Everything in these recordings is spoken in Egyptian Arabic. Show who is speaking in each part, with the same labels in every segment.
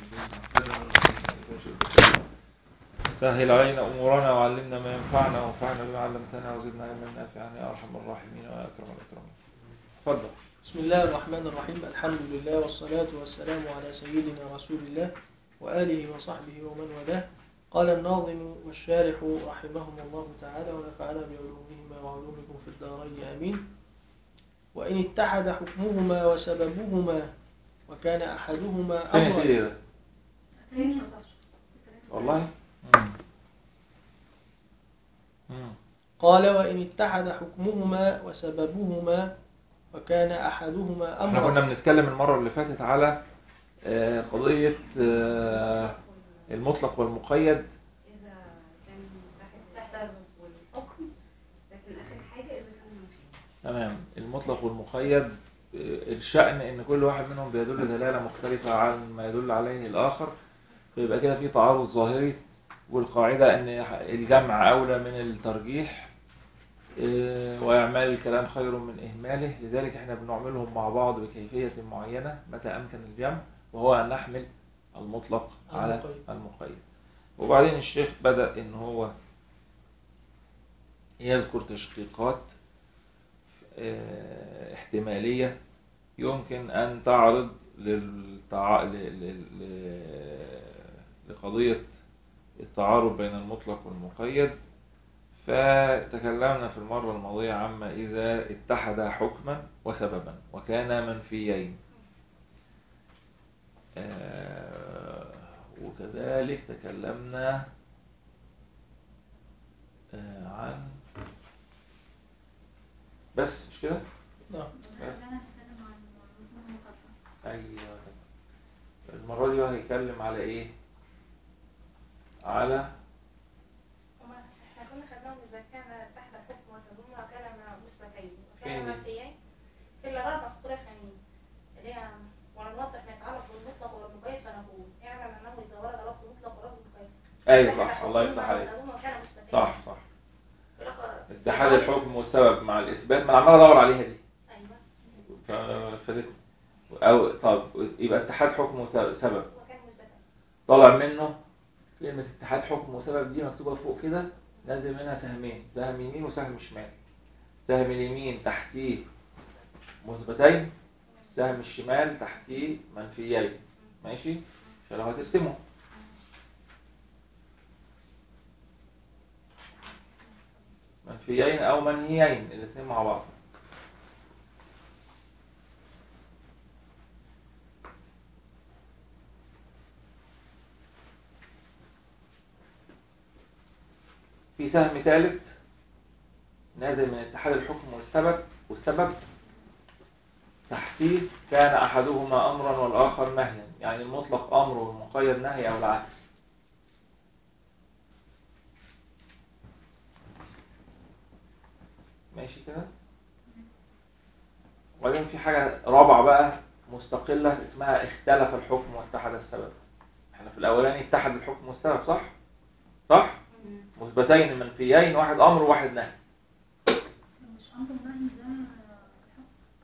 Speaker 1: سهل علينا امورنا وعلمنا ما ينفعنا وانفعنا بما علمتنا وزدنا علما نافعا يا ارحم الراحمين ويا اكرم الاكرمين اتفضل
Speaker 2: بسم الله الرحمن الرحيم الحمد لله والصلاة والسلام على سيدنا رسول الله وآله وصحبه ومن والاه قال الناظم والشارح رحمهم الله تعالى ونفعنا بعلومهما وعلومكم في الدارين آمين وإن اتحد حكمهما وسببهما وكان أحدهما
Speaker 1: فين يا
Speaker 2: أمرا
Speaker 1: سيدي ده والله مم. مم.
Speaker 2: قال وإن اتحد حكمهما وسببهما وكان أحدهما
Speaker 1: احنا كنا
Speaker 2: أمرا
Speaker 1: بنتكلم المرة اللي فاتت على آه، قضية آه، المطلق والمقيد
Speaker 3: إذا كان تحت السبب والحكم لكن آخر حاجة إذا كان منفي
Speaker 1: تمام المطلق والمقيد آه، الشأن ان كل واحد منهم بيدل دلالة مختلفة عن ما يدل عليه الآخر فيبقى كده في تعارض ظاهري والقاعدة ان الجمع أولى من الترجيح آه، وإعمال الكلام خير من إهماله لذلك احنا بنعملهم مع بعض بكيفية معينة متى أمكن الجمع وهو أن نحمل المطلق على
Speaker 2: المقيد.
Speaker 1: المقيد وبعدين الشيخ بدأ ان هو يذكر تشقيقات آه، احتمالية يمكن أن تعرض للتع... ل... ل... ل... لقضية التعارض بين المطلق والمقيد فتكلمنا في المرة الماضية عما إذا اتحد حكما وسببا وكان منفيين آه، وكذلك تكلمنا آه، عن بس مش كده؟
Speaker 2: نعم
Speaker 1: بس ايوه المرة دي بقى هيتكلم على ايه؟ على
Speaker 3: هما احنا كنا خدناهم إذا كان تحت الحكم وسببهما كان مثبتين
Speaker 1: فين
Speaker 3: وكان
Speaker 1: دي؟
Speaker 3: منفيين في الغرض مذكورة ثانية اللي هي ونوضح ما يتعلق بالمطلق والمقيد فنقول اعلم أنه إذا ورد لفظ مطلق ولفظ مقيد
Speaker 1: ايوه
Speaker 3: تحت
Speaker 1: صح الله يفتح
Speaker 3: حكمهما
Speaker 1: عليك
Speaker 3: وسببهما كان مثبتين
Speaker 1: صح صح
Speaker 3: ولقد-
Speaker 1: اتحاد الحكم والسبب مع الاثبات ما انا عمال ادور عليها دي
Speaker 3: أيوه
Speaker 1: ففادتني او طب يبقى اتحاد حكم وسبب
Speaker 3: وكان مثبتين
Speaker 1: طالع منه كلمة اتحاد حكم وسبب دي مكتوبة فوق كده نازل منها سهمين سهم يمين وسهم شمال سهم اليمين تحتيه مثبتين السهم الشمال تحتيه منفيين ماشي عشان لو هترسمه منفيين او منهيين الاثنين مع بعض في سهم ثالث نازل من اتحاد الحكم والسبب والسبب تحتيه كان احدهما امرا والاخر نهيا يعني المطلق امر والمقيد نهي او العكس ماشي كده وبعدين في حاجه رابعه بقى مستقله اسمها اختلف الحكم واتحد السبب احنا في الاولاني اتحد الحكم والسبب صح صح مثبتين منفيين واحد امر وواحد نهي
Speaker 4: مش امر ونهي ده الحكم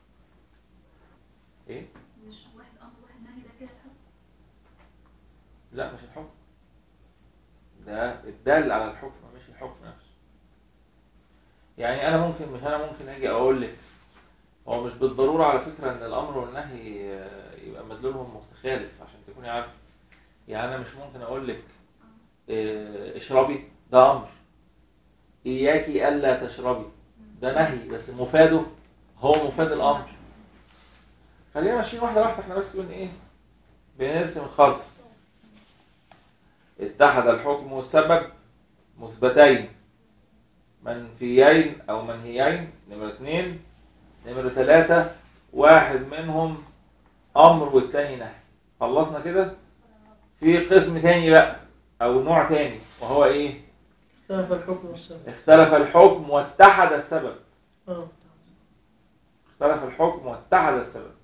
Speaker 1: ايه
Speaker 4: مش واحد امر واحد نهي ده كده الحكم
Speaker 1: لا مش الحكم ده الدال على الحكم مش الحكم نفسه يعني انا ممكن مش انا ممكن اجي اقول لك هو مش بالضروره على فكره ان الامر والنهي آه، يبقى مدلولهم متخالف عشان تكوني عارفه يعني انا مش ممكن اقول لك آه، اشربي ده امر اياكي الا تشربي ده نهي بس مفاده هو مفاد الامر خلينا ماشيين واحده واحده احنا بس بن ايه بنرسم الخط اتحد الحكم والسبب مثبتين منفيين او منهيين نمرة اتنين نمرة تلاتة واحد منهم امر والتاني نهي خلصنا كده في قسم تاني بقى او نوع تاني وهو ايه
Speaker 2: اختلف الحكم والسبب
Speaker 1: اختلف الحكم واتحد السبب
Speaker 2: اه
Speaker 1: اختلف الحكم واتحد السبب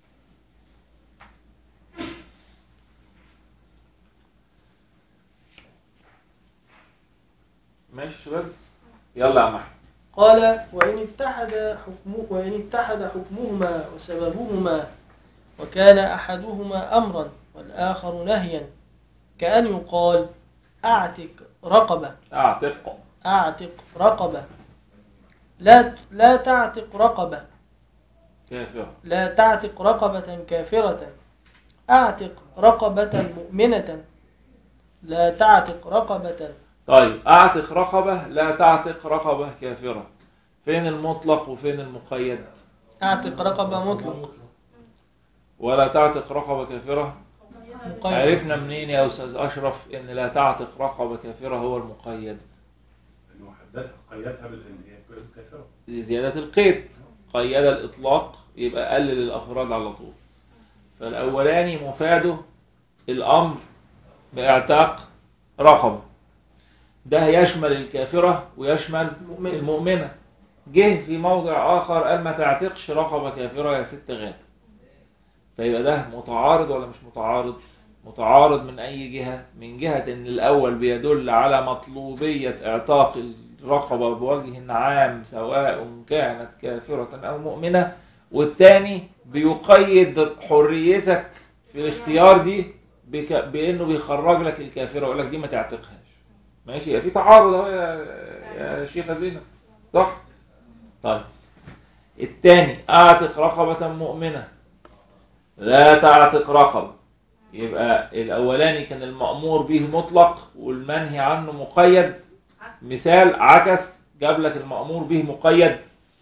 Speaker 1: ماشي يا شباب يلا يا عم احمد
Speaker 2: قال وإن اتحد حكم وإن اتحد حكمهما وسببهما وكان أحدهما أمرا والآخر نهيا كأن يقال أعتق رقبة
Speaker 1: اعتق
Speaker 2: أعتق رقبة لا لا تعتق رقبة
Speaker 1: كافر
Speaker 2: لا تعتق رقبة كافرة أعتق رقبة مؤمنة لا تعتق رقبة
Speaker 1: طيب اعتق رقبة لا تعتق رقبة كافرة فين المطلق وفين المقيد
Speaker 2: أعتق رقبة مطلق
Speaker 1: ولا تعتق رقبة كافرة
Speaker 2: مقيد
Speaker 1: عرفنا منين يا استاذ اشرف ان لا تعتق رقبة كافرة هو المقيد
Speaker 5: انه حددها قيدها بالان هي كافره
Speaker 1: لزيادة القيد قيد الإطلاق يبقى قلل الأفراد على طول فالأولاني مفاده الأمر باعتاق رقبة ده يشمل الكافرة ويشمل
Speaker 2: مؤمن
Speaker 1: المؤمنة جه في موضع آخر قال ما تعتقش رقبة كافرة يا ست غات فيبقى ده متعارض ولا مش متعارض؟ متعارض من أي جهة؟ من جهة إن الأول بيدل على مطلوبية إعتاق الرقبة بوجه عام سواء كانت كافرة أو مؤمنة والتاني بيقيد حريتك في الاختيار دي بك... بإنه بيخرج لك الكافرة ويقول لك دي ما تعتقهاش ماشي يبقى في تعارض أهو يا... يا شيخة زينب صح؟ طيب الثاني اعتق رقبة مؤمنة لا تعتق رقبة يبقى الأولاني كان المأمور به مطلق والمنهي عنه مقيد مثال عكس جاب لك المأمور به مقيد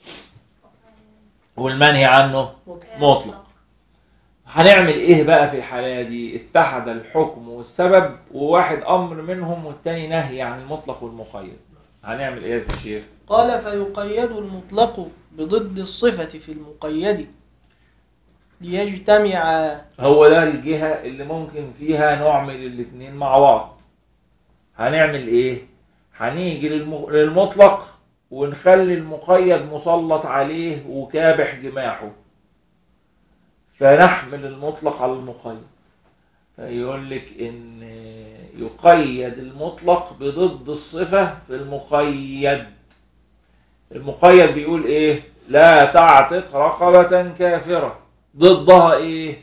Speaker 1: والمنهي عنه مطلق هنعمل ايه بقى في الحالة دي اتحد الحكم والسبب وواحد امر منهم والتاني نهي عن المطلق والمقيد هنعمل ايه يا سيدي الشيخ
Speaker 2: قال فيقيد المطلق بضد الصفة في المقيد ليجتمع
Speaker 1: هو ده الجهة اللي ممكن فيها نعمل الاتنين مع بعض هنعمل ايه هنيجي للم- للمطلق ونخلي المقيد مسلط عليه وكابح جماحه فنحمل المطلق على المقيد فيقول لك ان يقيد المطلق بضد الصفة في المقيد المقيد بيقول ايه لا تعتق رقبة كافرة ضدها ايه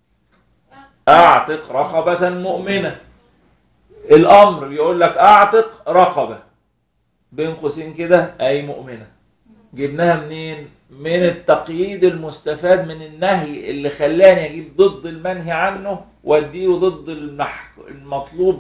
Speaker 1: اعتق رقبة مؤمنة الامر بيقول لك اعتق رقبة بين قوسين كده اي مؤمنة جبناها منين من التقييد المستفاد من النهي اللي خلاني اجيب ضد المنهي عنه واديه ضد المح... المطلوب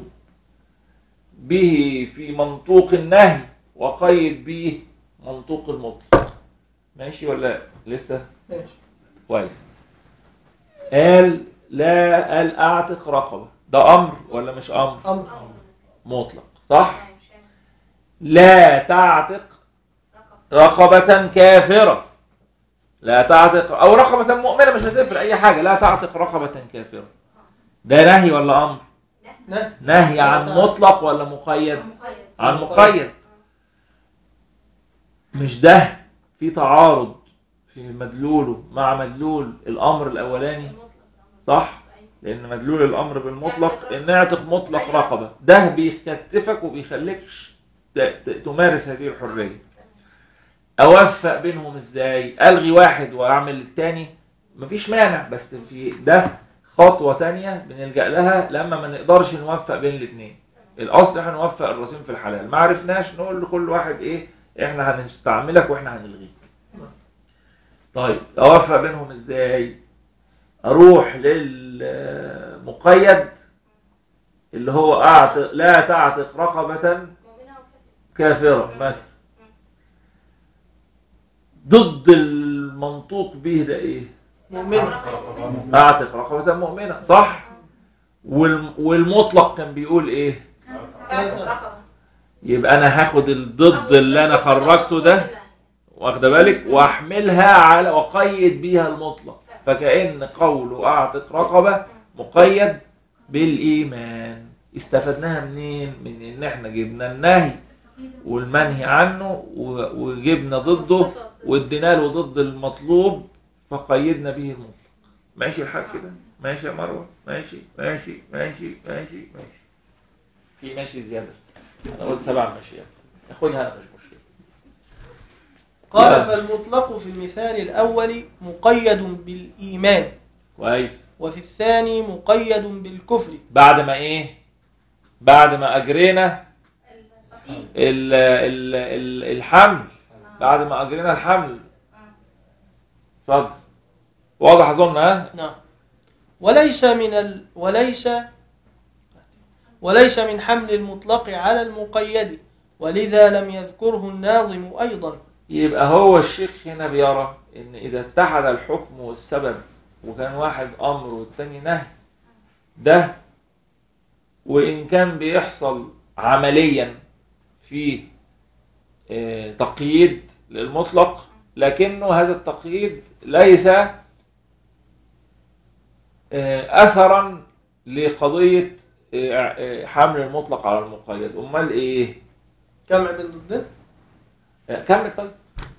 Speaker 1: به في منطوق النهي وقيد به منطوق المطلق ماشي ولا لسه
Speaker 2: ماشي
Speaker 1: كويس قال لا قال اعتق رقبه ده امر ولا مش امر
Speaker 2: أمر
Speaker 1: مطلق صح لا تعتق رقبة كافرة لا تعتق أو رقبة مؤمنة مش هتفرق أي حاجة لا تعتق رقبة كافرة ده نهي ولا أمر
Speaker 2: نه
Speaker 1: نهي عن
Speaker 2: لا تعتق.
Speaker 1: مطلق ولا مقيد
Speaker 3: مقيد
Speaker 1: عن مقيد مش ده في تعارض في مدلوله مع مدلول الأمر الأولاني صح لأن مدلول الأمر بالمطلق إن اعتق مطلق رقبة ده بيكتفك وبيخليكش ت- ت- تمارس هذه الحرية أوفق بينهم إزاي ألغي واحد وأعمل التاني مفيش مانع بس في ده خطوة تانية بنلجأ لها لما ما نقدرش نوفق بين الاتنين الأصل احنا نوفق الرصين في الحلال ما عرفناش نقول لكل واحد إيه إحنا هنستعملك وإحنا هنلغيك طيب أوفق بينهم إزاي اروح للمقيد اللي هو اعتق لا تعتق رقبة
Speaker 3: مؤمنة
Speaker 1: كافرة مثلا ضد المنطوق به ده ايه
Speaker 2: مؤمنة
Speaker 1: اعتق رقبة مؤمنة صح والم- والمطلق كان بيقول ايه
Speaker 3: كافر رقبة
Speaker 1: يبقى انا هاخد الضد اللي انا خرجته ده واخده بالك واحملها على وقيد بيها المطلق فكأن قوله اعتق رقبة مقيد بالايمان استفدناها منين من ان احنا جبنا النهي والمنهي عنه و- وجبنا ضده وادينا له ضد المطلوب فقيدنا به المطلق ماشي الحال كده ماشي يا مروه ماشي ماشي ماشي ماشي ماشي في ماشي زياده انا قلت سبع ماشيات ناخدها مش مشكله
Speaker 2: قال
Speaker 1: نعم.
Speaker 2: فالمطلق في المثال الأول مقيد بالإيمان
Speaker 1: كويس
Speaker 2: وفي الثاني مقيد بالكفر
Speaker 1: بعد ما ايه بعد ما اجرينا
Speaker 3: التقييد
Speaker 1: ال ال ال الحمل بعد ما اجرينا الحمل اتفضل واضح اظن ها
Speaker 2: نعم وليس من ال... وليس وليس من حمل المطلق على المقيد ولذا لم يذكره الناظم أيضا
Speaker 1: يبقى هو الشيخ هنا بيرى ان اذا اتحد الحكم والسبب وكان واحد امر والتاني نهي ده وان كان بيحصل عمليا في آه، تقييد للمطلق لكنه هذا التقييد ليس آه، اثرا لقضيه آه، آه، حمل المطلق على المقيد امال ايه
Speaker 2: جمع بين ضدين
Speaker 1: آه، كمل طيب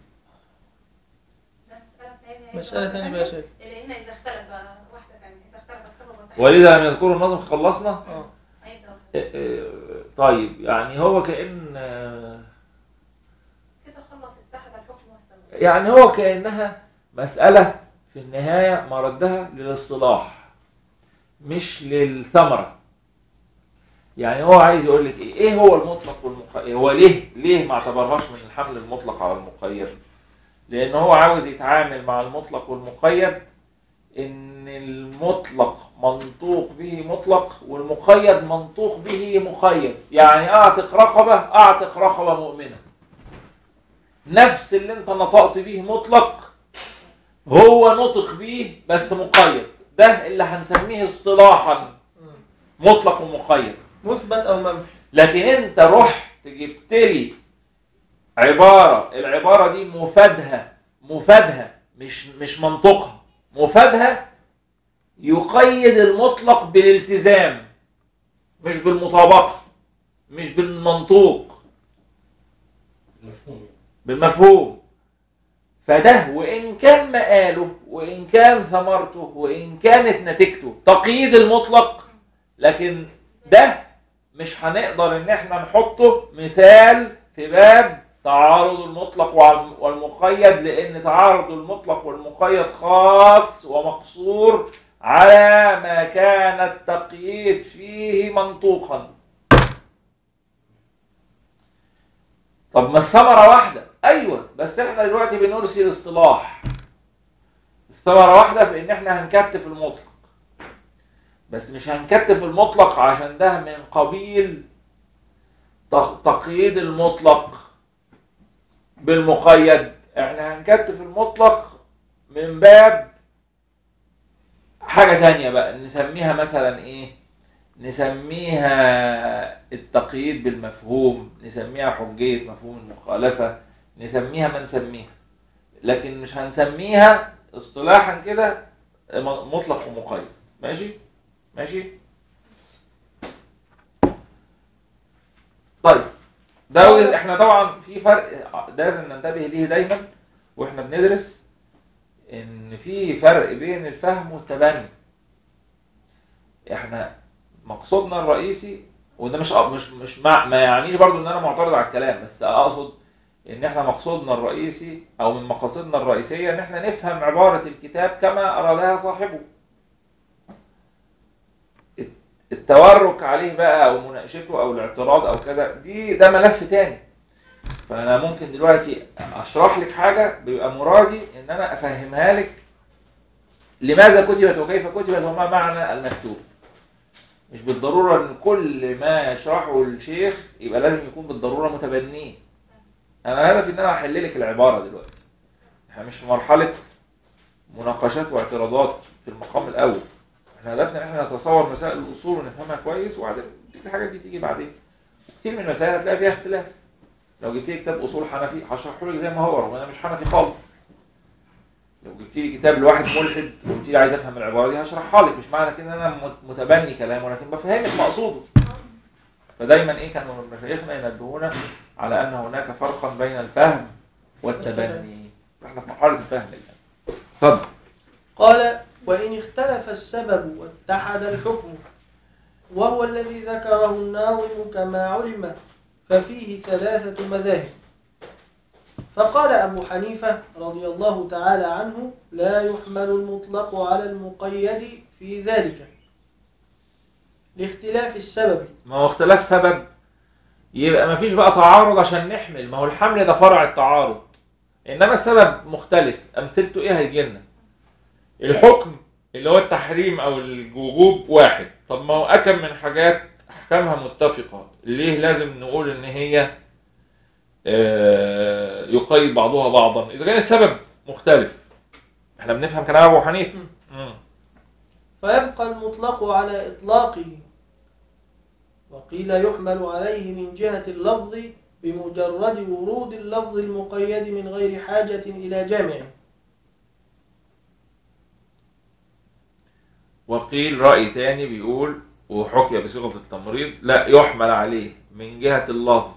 Speaker 3: لا، مسألة تانية.
Speaker 2: مسألة تانية بقى يا شيخ
Speaker 3: لأن إذا اختلف بقى واحدة تانية إذا اختلف السبب والتقييد
Speaker 1: ولذا لم يذكروا النظم خلصنا
Speaker 2: آه.
Speaker 3: أيضا
Speaker 1: آه، آه، طيب يعني هو كأن آه،
Speaker 3: كده خلص اتحد الحكم والسبب
Speaker 1: يعني هو كأنها مسألة في النهاية مردها للاصطلاح مش للثمرة يعني هو عايز يقول لك ايه ايه هو المطلق والمقيد هو ليه ليه ما اعتبرهاش من الحمل المطلق على المقيد لان هو عاوز يتعامل مع المطلق والمقيد ان المطلق منطوق به مطلق والمقيد منطوق به مقيد يعني اعتق رقبة اعتق رقبة مؤمنة نفس اللي انت نطقت به مطلق هو نطق به بس مقيد ده اللي هنسميه اصطلاحا مطلق ومقيد
Speaker 2: مثبت أو منفي
Speaker 1: لكن انت رحت جبت لي عبارة العبارة دي مفادها مفادها مش مش منطقها مفادها يقيد المطلق بالالتزام مش بالمطابقة مش بالمنطوق
Speaker 5: مفهوم
Speaker 1: بالمفهوم فده وإن كان مقاله وإن كان ثمرته وإن كانت نتيجته تقييد المطلق لكن ده مش هنقدر إن احنا نحطه مثال في باب تعارض المطلق وال- والمقيد لأن تعارض المطلق والمقيد خاص ومقصور على ما كان التقييد فيه منطوقا طب ما الثمرة واحدة أيوة بس احنا دلوقتي بنرسل اصطلاح الثمرة واحدة في إن احنا هنكتف المطلق بس مش هنكتف المطلق عشان ده من قبيل تق- تقييد المطلق بالمقيد احنا هنكتف المطلق من باب حاجة تانية بقى نسميها مثلا ايه نسميها التقييد بالمفهوم نسميها حجية مفهوم المخالفة نسميها ما نسميها لكن مش هنسميها اصطلاحا كده م- مطلق ومقيد ماشي ماشي طيب ده وجه- احنا طبعا في فرق لازم ننتبه ليه دايما واحنا بندرس ان في فرق بين الفهم والتبني احنا مقصودنا الرئيسي وده مش مش مش مع ما يعنيش برضو ان انا معترض على الكلام بس اقصد ان احنا مقصودنا الرئيسي او من مقاصدنا الرئيسيه ان احنا نفهم عباره الكتاب كما ارادها صاحبه التورك عليه بقى او مناقشته او الاعتراض او كذا دي ده ملف تاني فانا ممكن دلوقتي اشرح لك حاجه بيبقى مرادي ان انا افهمها لك لماذا كتبت وكيف كتبت وما معنى المكتوب مش بالضروره ان كل ما يشرحه الشيخ يبقى لازم يكون بالضروره متبنيه انا هدفي ان انا احل لك العباره دلوقتي احنا مش في مرحله مناقشات واعتراضات في المقام الاول احنا هدفنا ان احنا نتصور مسائل الاصول ونفهمها كويس وبعدين الحاجات دي تيجي بعدين كتير من المسائل هتلاقي فيها اختلاف لو جبت لي كتاب اصول حنفي هشرحه لك زي ما هو رغم انا مش حنفي خالص لو جبت لي كتاب لواحد ملحد وقلت لي عايز افهم العباره دي هشرحها لك مش معنى كده ان انا مت- متبني كلامه ولكن بفهمك مقصوده فدايما ايه كانوا مشايخنا ينبهونا على ان هناك فرقا بين الفهم والتبني احنا في مرحله الفهم الان اتفضل
Speaker 2: قال وإن اختلف السبب واتحد الحكم وهو الذي ذكره الناظم كما علم ففيه ثلاثة مذاهب فقال أبو حنيفة رضي الله تعالى عنه لا يحمل المطلق على المقيد في ذلك لاختلاف السبب
Speaker 1: ما هو اختلاف سبب يبقى ما فيش بقى تعارض عشان نحمل ما هو الحمل ده فرع التعارض انما السبب مختلف امثلته ايه هيجي لنا الحكم اللي هو التحريم او الوجوب واحد طب ما هو اكم من حاجات احكامها متفقه ليه لازم نقول ان هي آه، يقيد بعضها بعضا اذا كان السبب مختلف احنا بنفهم كلام ابو حنيفه مم.
Speaker 2: فيبقى المطلق على إطلاقه وقيل يحمل عليه من جهة اللفظ بمجرد ورود اللفظ المقيد من غير حاجة إلى جمع
Speaker 1: وقيل رأي تاني بيقول وحكي بصيغة التمريض لا يحمل عليه من جهة اللفظ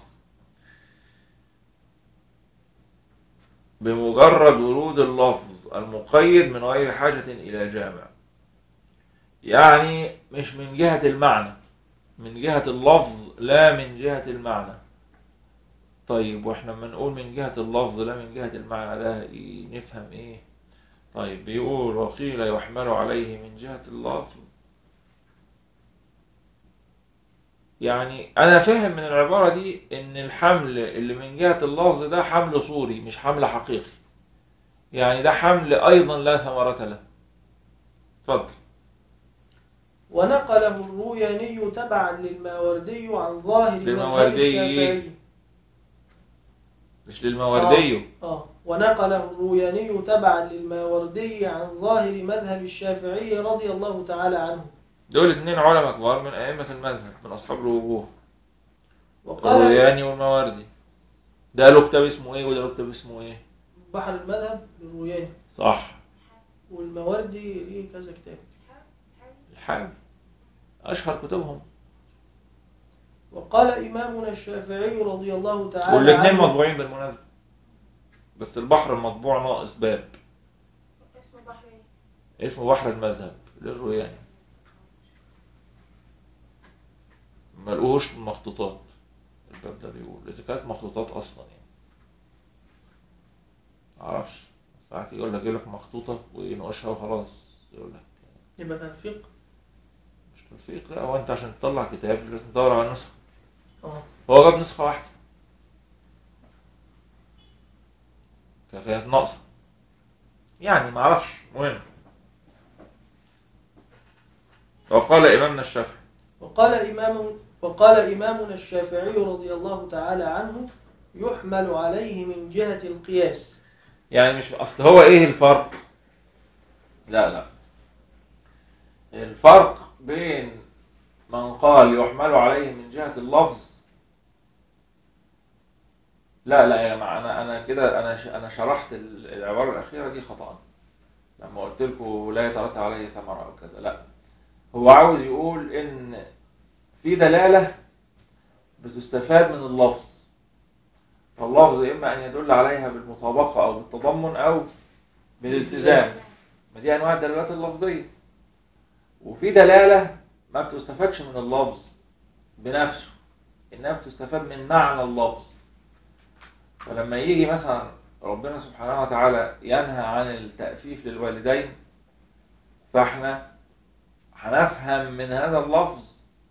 Speaker 1: بمجرد ورود اللفظ المقيد من غير حاجة إلى جامع يعني مش من جهة المعنى من جهة اللفظ لا من جهة المعنى طيب واحنا لما نقول من جهة اللفظ لا من جهة المعنى ده إيه؟ نفهم ايه طيب بيقول وقيل يحمل عليه من جهة اللفظ يعني أنا فاهم من العبارة دي إن الحمل اللي من جهة اللفظ ده حمل صوري مش حمل حقيقي يعني ده حمل أيضا لا ثمرة له اتفضل
Speaker 2: ونقله الروياني تبعا للماوردي عن ظاهر مذهب
Speaker 1: للماوردي.
Speaker 2: الشافعي
Speaker 1: مش للموردي
Speaker 2: آه ونقله الروياني تبعا للماوردي عن ظاهر مذهب الشافعي رضي الله تعالى عنه
Speaker 1: دول اتنين علماء كبار من أئمة المذهب من أصحاب الوجوه
Speaker 2: وقال
Speaker 1: الروياني والمواردي ده له كتاب اسمه ايه وده له كتاب اسمه ايه
Speaker 2: بحر المذهب للروياني
Speaker 1: صح
Speaker 2: والماوردي ليه كذا كتاب
Speaker 1: الحاج أشهر كتبهم
Speaker 2: وقال إمامنا الشافعي رضي الله تعالى
Speaker 1: والاثنين
Speaker 2: عنه
Speaker 1: مطبوعين بالمناسبة بس البحر المطبوع ناقص باب
Speaker 3: اسمه بحر ايه؟
Speaker 1: اسمه بحر المذهب للروياني ما لقوهوش مخطوطات الباب ده بيقول اذا كانت مخطوطات اصلا يعني معرفش ساعات يقول لك يقول لك مخطوطه وينقشها وخلاص يقول لك
Speaker 2: يبقى تلفيق
Speaker 1: مش توفيق لا هو انت عشان تطلع كتاب لازم تدور على نسخه
Speaker 2: اه
Speaker 1: هو جاب نسخه واحده فكانت ناقصه يعني معرفش مهم وقال امامنا الشافعي
Speaker 2: وقال إمام وقال إمامنا الشافعي رضي الله تعالى عنه يحمل عليه من جهة القياس
Speaker 1: يعني مش اصل هو ايه الفرق لا لا الفرق بين من قال يحمل عليه من جهة اللفظ لا لا يا جماعة أنا أنا كده أنا ش- أنا شرحت ال- العبارة الأخيرة دي خطأ لما قلت لكم لا يترتب عليه ثمرة أو كذا لا هو عاوز يقول إن في دلالة بتستفاد من اللفظ فاللفظ إما أن يدل عليها بالمطابقة أو بالتضمن أو بالالتزام ما دي أنواع الدلالات اللفظية وفي دلالة ما بتستفادش من اللفظ بنفسه إنها بتستفاد من معنى اللفظ فلما يجي مثلا ربنا سبحانه وتعالى ينهى عن التأفيف للوالدين فاحنا هنفهم من هذا اللفظ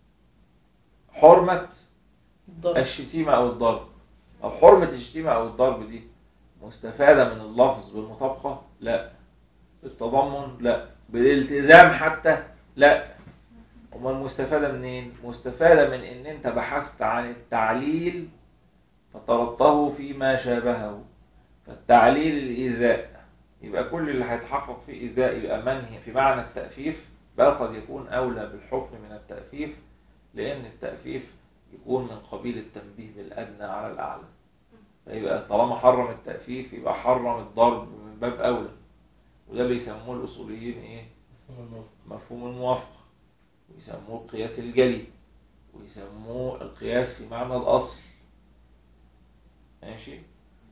Speaker 1: حرمة
Speaker 2: الضرب
Speaker 1: الشتيمة أو الضرب أو حرمة الشتيمة أو الضرب دي مستفادة من اللفظ بالمطابقة؟ لا بالتضمن؟ لا بالالتزام حتى؟ لا أمال مستفادة منين؟ مستفادة من إن أنت بحثت عن التعليل فطلبته فيما شابهه فالتعليل الإيذاء يبقى كل اللي هيتحقق فيه إيذاء يبقى منهي في معنى التأفيف بل قد يكون أولى بالحكم من التأفيف لأن التأفيف يكون من قبيل التنبيه بالأدنى على الأعلى فيبقى طالما حرم التأفيف يبقى حرم الضرب من باب أولى وده بيسموه الأصوليين إيه؟ مفهوم الموافقة ويسموه القياس الجلي ويسموه القياس في معنى الأصل ماشي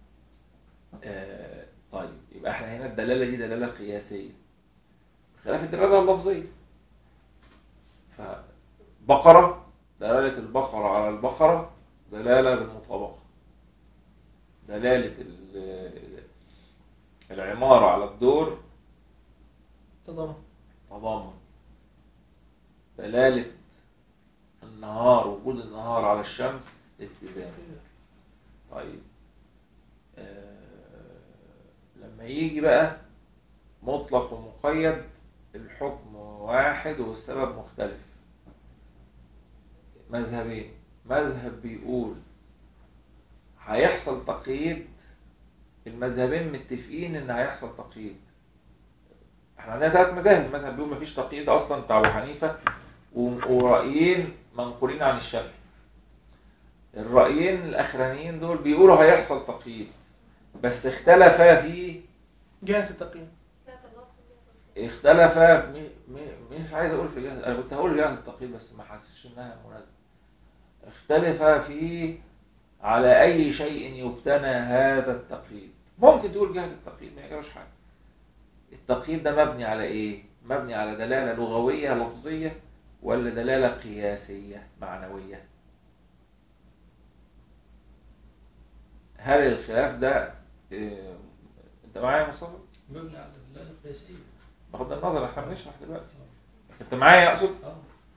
Speaker 1: آه طيب يبقى احنا هنا الدلالة دي دلالة قياسية خلاف الدلالة اللفظية فبقرة دلالة البقرة على البقرة دلالة بالمطابقة دلالة ال- العمارة على الدور
Speaker 2: تضمن
Speaker 1: تضامن دلالة النهار وجود النهار على الشمس التزام طيب آه لما يجي بقى مطلق ومقيد الحكم واحد والسبب مختلف مذهبين مذهب بيقول هيحصل تقييد المذهبين متفقين ان هيحصل تقييد احنا عندنا ثلاث مذاهب مذهب بيقول مفيش تقييد اصلا بتاع ابو حنيفه و- ورأيين منقولين عن الشافعي الرأيين الاخرانيين دول بيقولوا هيحصل تقييد بس اختلفا في
Speaker 2: جهة التقييم
Speaker 3: كانت اللفظ
Speaker 1: اختلفا في م- م- مش عايز اقول في جهة انا كنت هقول جهة التقييد بس ما حسيتش انها مناسبة اختلفا في على اي شيء يبتنى هذا التقييد ممكن تقول جهة التقييد ما يجراش حاجة التقييد ده مبني على ايه مبني على دلالة لغوية لفظية ولا دلالة قياسية معنوية هل الخلاف ده إيه، انت معايا يا مصطفى
Speaker 6: مبني على الدلاله القياسيه
Speaker 1: بغض النظر احنا بنشرح دلوقتي انت معايا اقصد
Speaker 6: اه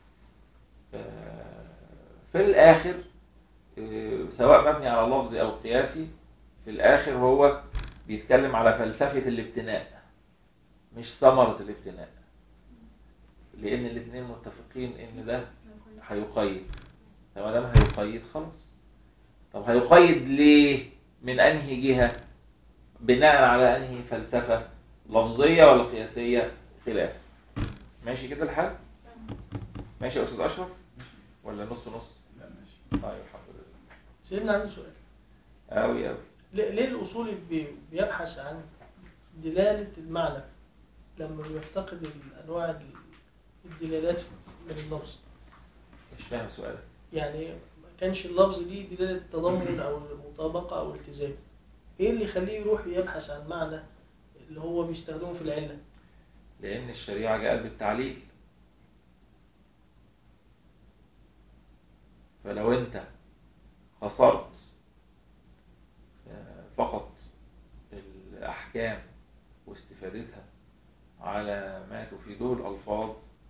Speaker 1: آه، في الاخر آه، سواء مبني على لفظي او قياسي في الاخر هو بيتكلم على فلسفة الابتناء مش ثمرة الابتناء لان الاثنين متفقين ان ده هيقيد فما دام هيقيد خلاص طب هيقيد ليه من انهي جهة بناء على انهي فلسفة لفظية ولا قياسية خلاف ماشي كده الحال ماشي يا استاذ اشرف ولا نص نص
Speaker 5: لا ماشي
Speaker 1: طيب الحمد لله
Speaker 2: سيدنا عندي سؤال
Speaker 1: قوي قوي
Speaker 2: ليه ليه الأصولي بي- بيبحث عن دلالة المعنى لما بيفتقد الأنواع ال- الدلالات من اللفظ
Speaker 1: مش فاهم سؤالك
Speaker 2: يعني ما كانش اللفظ ليه دلالة تضمن أو مطابقة أو التزام إيه اللي يخليه يروح يبحث عن معنى اللي هو بيستخدمه في العلة
Speaker 1: لان الشريعه جاءت بالتعليل فلو انت خسرت آه، فقط الاحكام واستفادتها على ما تفيده الالفاظ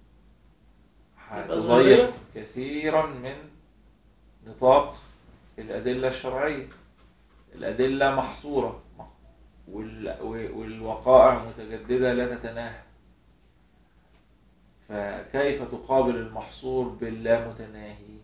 Speaker 1: هتضيق
Speaker 2: ظاهرية؟
Speaker 1: كثيرا من نطاق الادله الشرعيه الادله محصوره وال- والوقائع متجددة لا تتناهى فكيف تقابل المحصور باللا متناهي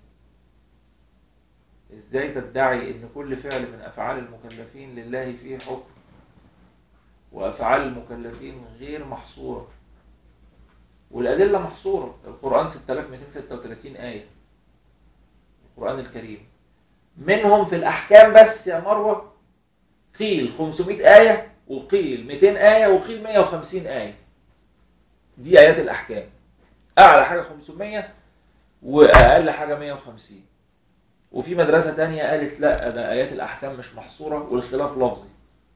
Speaker 1: ازاي تدعي ان كل فعل من افعال المكلفين لله فيه حكم وافعال المكلفين غير محصورة والادلة محصورة القرآن 6236 آية القرآن الكريم منهم في الاحكام بس يا مروة قيل 500 آية وقيل 200 آية وقيل 150 آية دي آيات الأحكام أعلى حاجة 500 وأقل حاجة 150 وفي مدرسة تانية قالت لا ده آيات الأحكام مش محصورة والخلاف لفظي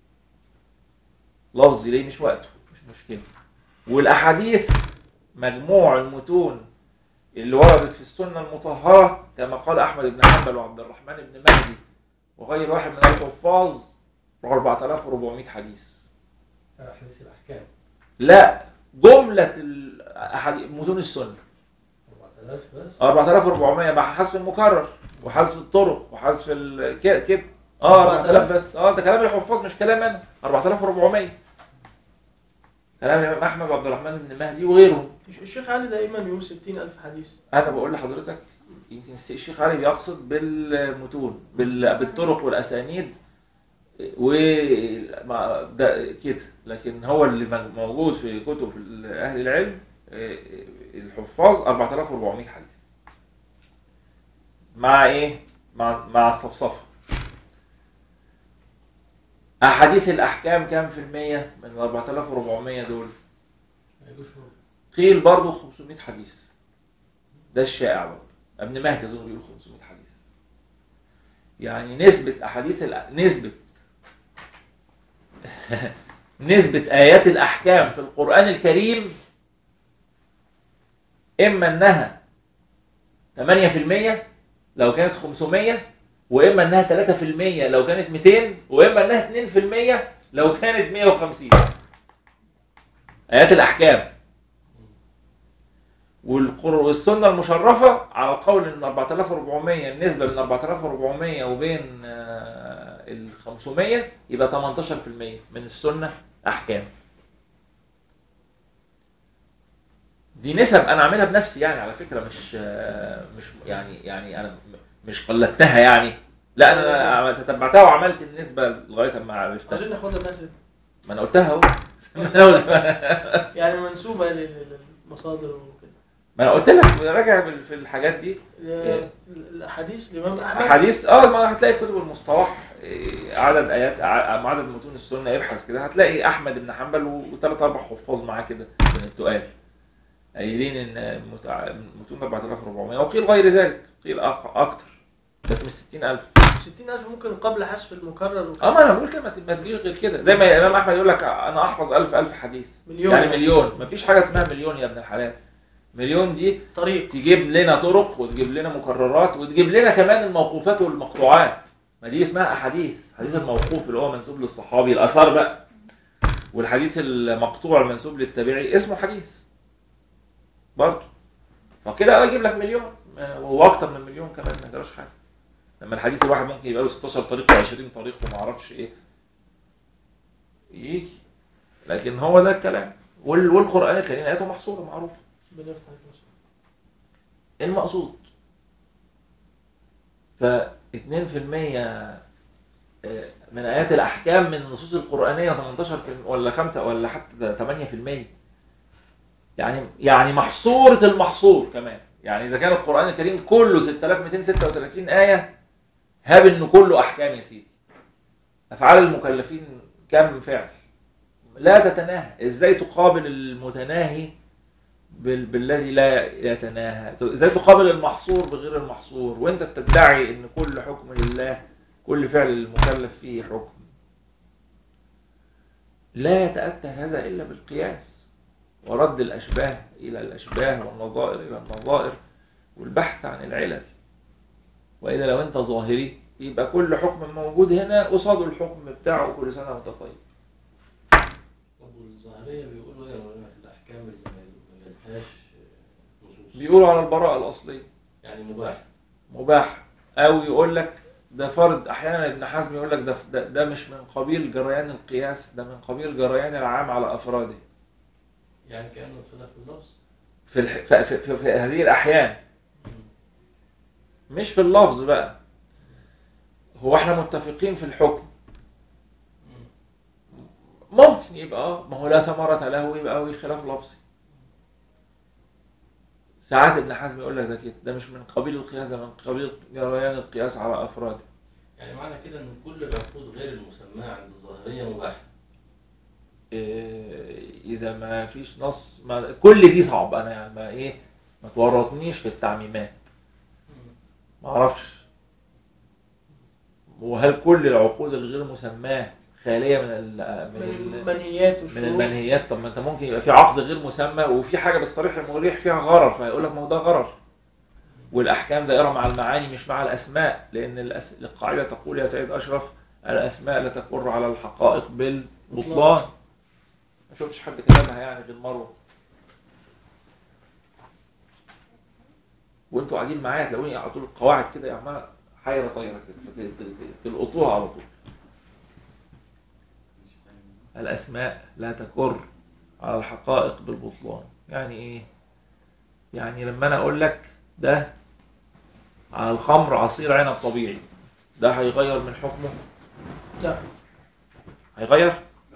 Speaker 1: لفظي ليه مش وقته مش مشكلة والأحاديث مجموع المتون اللي وردت في السنة المطهرة كما قال أحمد بن حنبل وعبد الرحمن بن مهدي وغير واحد من الحفاظ 4400 حديث
Speaker 6: احاديث الاحكام
Speaker 1: لا جملة الأحاديث متون السنة
Speaker 6: 4000 بس
Speaker 1: 4400 مع حذف المكرر وحذف الطرق وحذف ال... كده كده اه 4000 بس اه ده كلام الحفاظ مش كلام انا 4400 كلام الامام احمد وعبد الرحمن بن مهدي وغيرهم
Speaker 2: الشيخ علي دائما يقول 60000 حديث
Speaker 1: انا بقول لحضرتك يمكن الشيخ علي بيقصد بالمتون بال... بالطرق والاسانيد و مع- ده كده لكن هو اللي م- موجود في كتب اهل العلم آه، الحفاظ 4400 حديث مع ايه مع مع الصفصفه احاديث الاحكام كام في المية من ال 4400 دول
Speaker 6: ما يجوش ربع.
Speaker 1: قيل برضه 500 حديث ده الشائع برضه ابن مهدي اظن بيقول 500 حديث يعني نسبة احاديث الأ- نسبة نسبة آيات الأحكام في القرآن الكريم إما إنها 8% لو كانت 500 وإما إنها 3% لو كانت 200 وإما إنها 2% لو كانت 150 آيات الأحكام والقر- والسنه المشرفه على القول ان 4400 النسبه بين 4400 وبين آه، ال 500 يبقى 18% من السنه احكام دي نسب انا عاملها بنفسي يعني على فكره مش آه، مش يعني يعني انا م- مش قلدتها يعني لا انا عملت- تتبعتها وعملت النسبه لغايه ما عرفتها
Speaker 2: عايزين ناخدها الناس
Speaker 1: ما انا قلتها اهو
Speaker 2: يعني منسوبة لل- للمصادر وكده
Speaker 1: ما انا قلت لك راجع بال- في الحاجات دي
Speaker 2: ال- الحديث الإمام أحمد
Speaker 1: حديث اه ما هتلاقي في كتب المصطلح إيه، عدد ايات ع- عدد متون السنه ابحث كده هتلاقي احمد بن حنبل وثلاث اربع حفاظ معاه كده من التقال قايلين ان متع- متون 4400 وقيل غير ذلك قيل أق- اكتر بس مش 60000
Speaker 2: 60000 ممكن قبل حذف المكرر وكده.
Speaker 1: اه ما انا بقول كده ما ت- ما تجيش غير كده زي ما الامام احمد يقول لك انا احفظ 1000 1000 حديث
Speaker 2: مليون
Speaker 1: يعني مليون ما فيش حاجه اسمها مليون يا ابن الحلال مليون دي
Speaker 2: طريق
Speaker 1: تجيب لنا طرق وتجيب لنا مكررات وتجيب لنا كمان الموقوفات والمقطوعات ما دي اسمها احاديث حديث الموقوف اللي هو منسوب للصحابي الاثار بقى والحديث المقطوع المنسوب للتابعي اسمه حديث برضه فكده اجيب لك مليون آه، واكتر من مليون كمان ما يجراش حاجه لما الحديث الواحد ممكن يبقى له 16 طريق و20 طريق وما اعرفش ايه يجي لكن هو ده الكلام وال- والقران الكريم اياته محصوره معروفه
Speaker 2: ربنا يفتح عليك يا أستاذ.
Speaker 1: المقصود ف 2% آه، من ايات الاحكام من النصوص القرانيه 18 ولا 5 ولا حتى 8% يعني يعني محصوره المحصور كمان يعني اذا كان القران الكريم كله 6236 ايه هاب انه كله احكام يا سيدي افعال المكلفين كم فعل لا تتناهى ازاي تقابل المتناهي بال... بالذي لا يتناهى ازاي تقابل المحصور بغير المحصور وانت بتدعي ان كل حكم لله كل فعل المكلف فيه حكم لا يتأتى هذا إلا بالقياس ورد الأشباه إلى الأشباه والنظائر إلى النظائر والبحث عن العلل وإلا لو أنت ظاهري يبقى كل حكم موجود هنا قصاده الحكم بتاعه كل سنة وأنت طيب
Speaker 6: طب والظاهرية بيقولوا ايه يا الاحكام اللي ما ما لهاش نصوص
Speaker 1: بيقولوا على البراءة الأصلية
Speaker 6: يعني مباح
Speaker 1: مباح او يقول لك ده فرض احيانا ابن حزم يقول لك ده, ده ده مش من قبيل جريان القياس ده من قبيل جريان العام على افراده
Speaker 6: يعني كانه خلاف اللفظ
Speaker 1: في, الح... في, في, في, في هذه الاحيان مش في اللفظ بقى هو احنا متفقين في الحكم ممكن يبقى اه ما هو لا ثمرة له يبقى هو خلاف لفظي ساعات ابن حزم يقول لك ده كده ده مش من قبيل القياس ده من قبيل جريان القياس على افراده
Speaker 6: يعني معنى كده ان كل العقود غير المسماة عند الظاهرية مباح
Speaker 1: إيه، اذا ما فيش نص ما كل دي صعب انا يعني ما ايه ما تورطنيش في التعميمات ما اعرفش وهل كل العقود الغير مسماه خاليه من ال من,
Speaker 2: من
Speaker 1: ال
Speaker 2: المنهيات
Speaker 1: من
Speaker 2: والشروط
Speaker 1: المنهيات طب ما انت ممكن يبقى في عقد غير مسمى وفي حاجه بالصريح المريح فيها غرر فيقول لك ما هو ده غرر والاحكام دائره مع المعاني مش مع الاسماء لان الأس... القاعده تقول يا سيد اشرف الاسماء لا تقر على الحقائق بالبطلان ما شفتش حد كتبها يعني غير مروه وانتوا قاعدين معايا تلاقوني على طول القواعد كده يا عمال حيره طايره كده فت- ت- ت- تلقطوها على طول الاسماء لا تكر على الحقائق بالبطلان يعني ايه يعني لما انا اقول لك ده على الخمر عصير عنب طبيعي ده هيغير من حكمه
Speaker 2: لا
Speaker 1: هيغير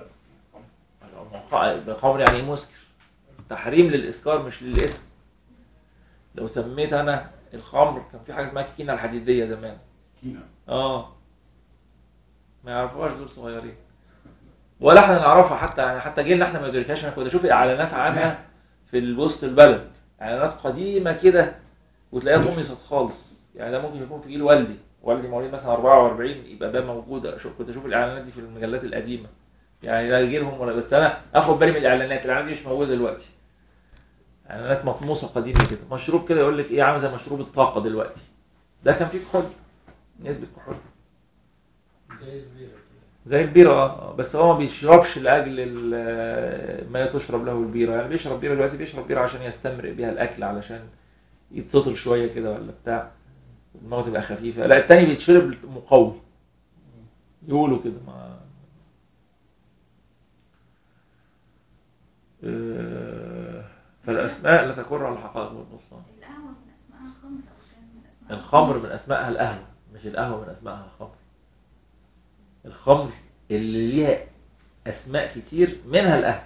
Speaker 1: الخمر يعني ايه مسكر تحريم للاسكار مش للاسم لو سميت انا الخمر كان في حاجه اسمها الكينه الحديديه زمان
Speaker 5: كينا
Speaker 1: اه ما يعرفوهاش دول صغيرين ولا احنا نعرفها حتى يعني حتى جيلنا احنا ما يدركهاش انا كنت اشوف اعلانات عنها في وسط البلد اعلانات قديمه كده وتلاقيها طمست خالص يعني ده ممكن يكون في جيل والدي والدي مواليد مثلا 44 يبقى ده موجود أشوف كنت اشوف الاعلانات دي في المجلات القديمه يعني ده جيلهم ولا بس انا اخد بالي من الاعلانات الاعلانات دي مش موجوده دلوقتي اعلانات مطموسه قديمه كده مشروب كده يقول لك ايه عامل زي مشروب الطاقه دلوقتي ده كان فيه كحول نسبه كحول
Speaker 6: زي البيرة كده
Speaker 1: زي البيرة اه بس هو ما بيشربش لاجل ال- ما تشرب له البيرة يعني بيشرب بيرة دلوقتي بيشرب بيرة عشان يستمرئ بيها الاكل علشان يتسطل شويه كده ولا بتاع دماغه تبقى خفيفه لا التاني بيتشرب مقوي يقولوا كده ما آه، فالاسماء لا تكر على الحقائق والبطلان
Speaker 4: القهوة من أسمائها خمر أو كان من أسمائها
Speaker 1: الخمر من اسمائها القهوه مش القهوه من اسمائها الخمر الخمر اللي ليها اسماء كتير منها القهوه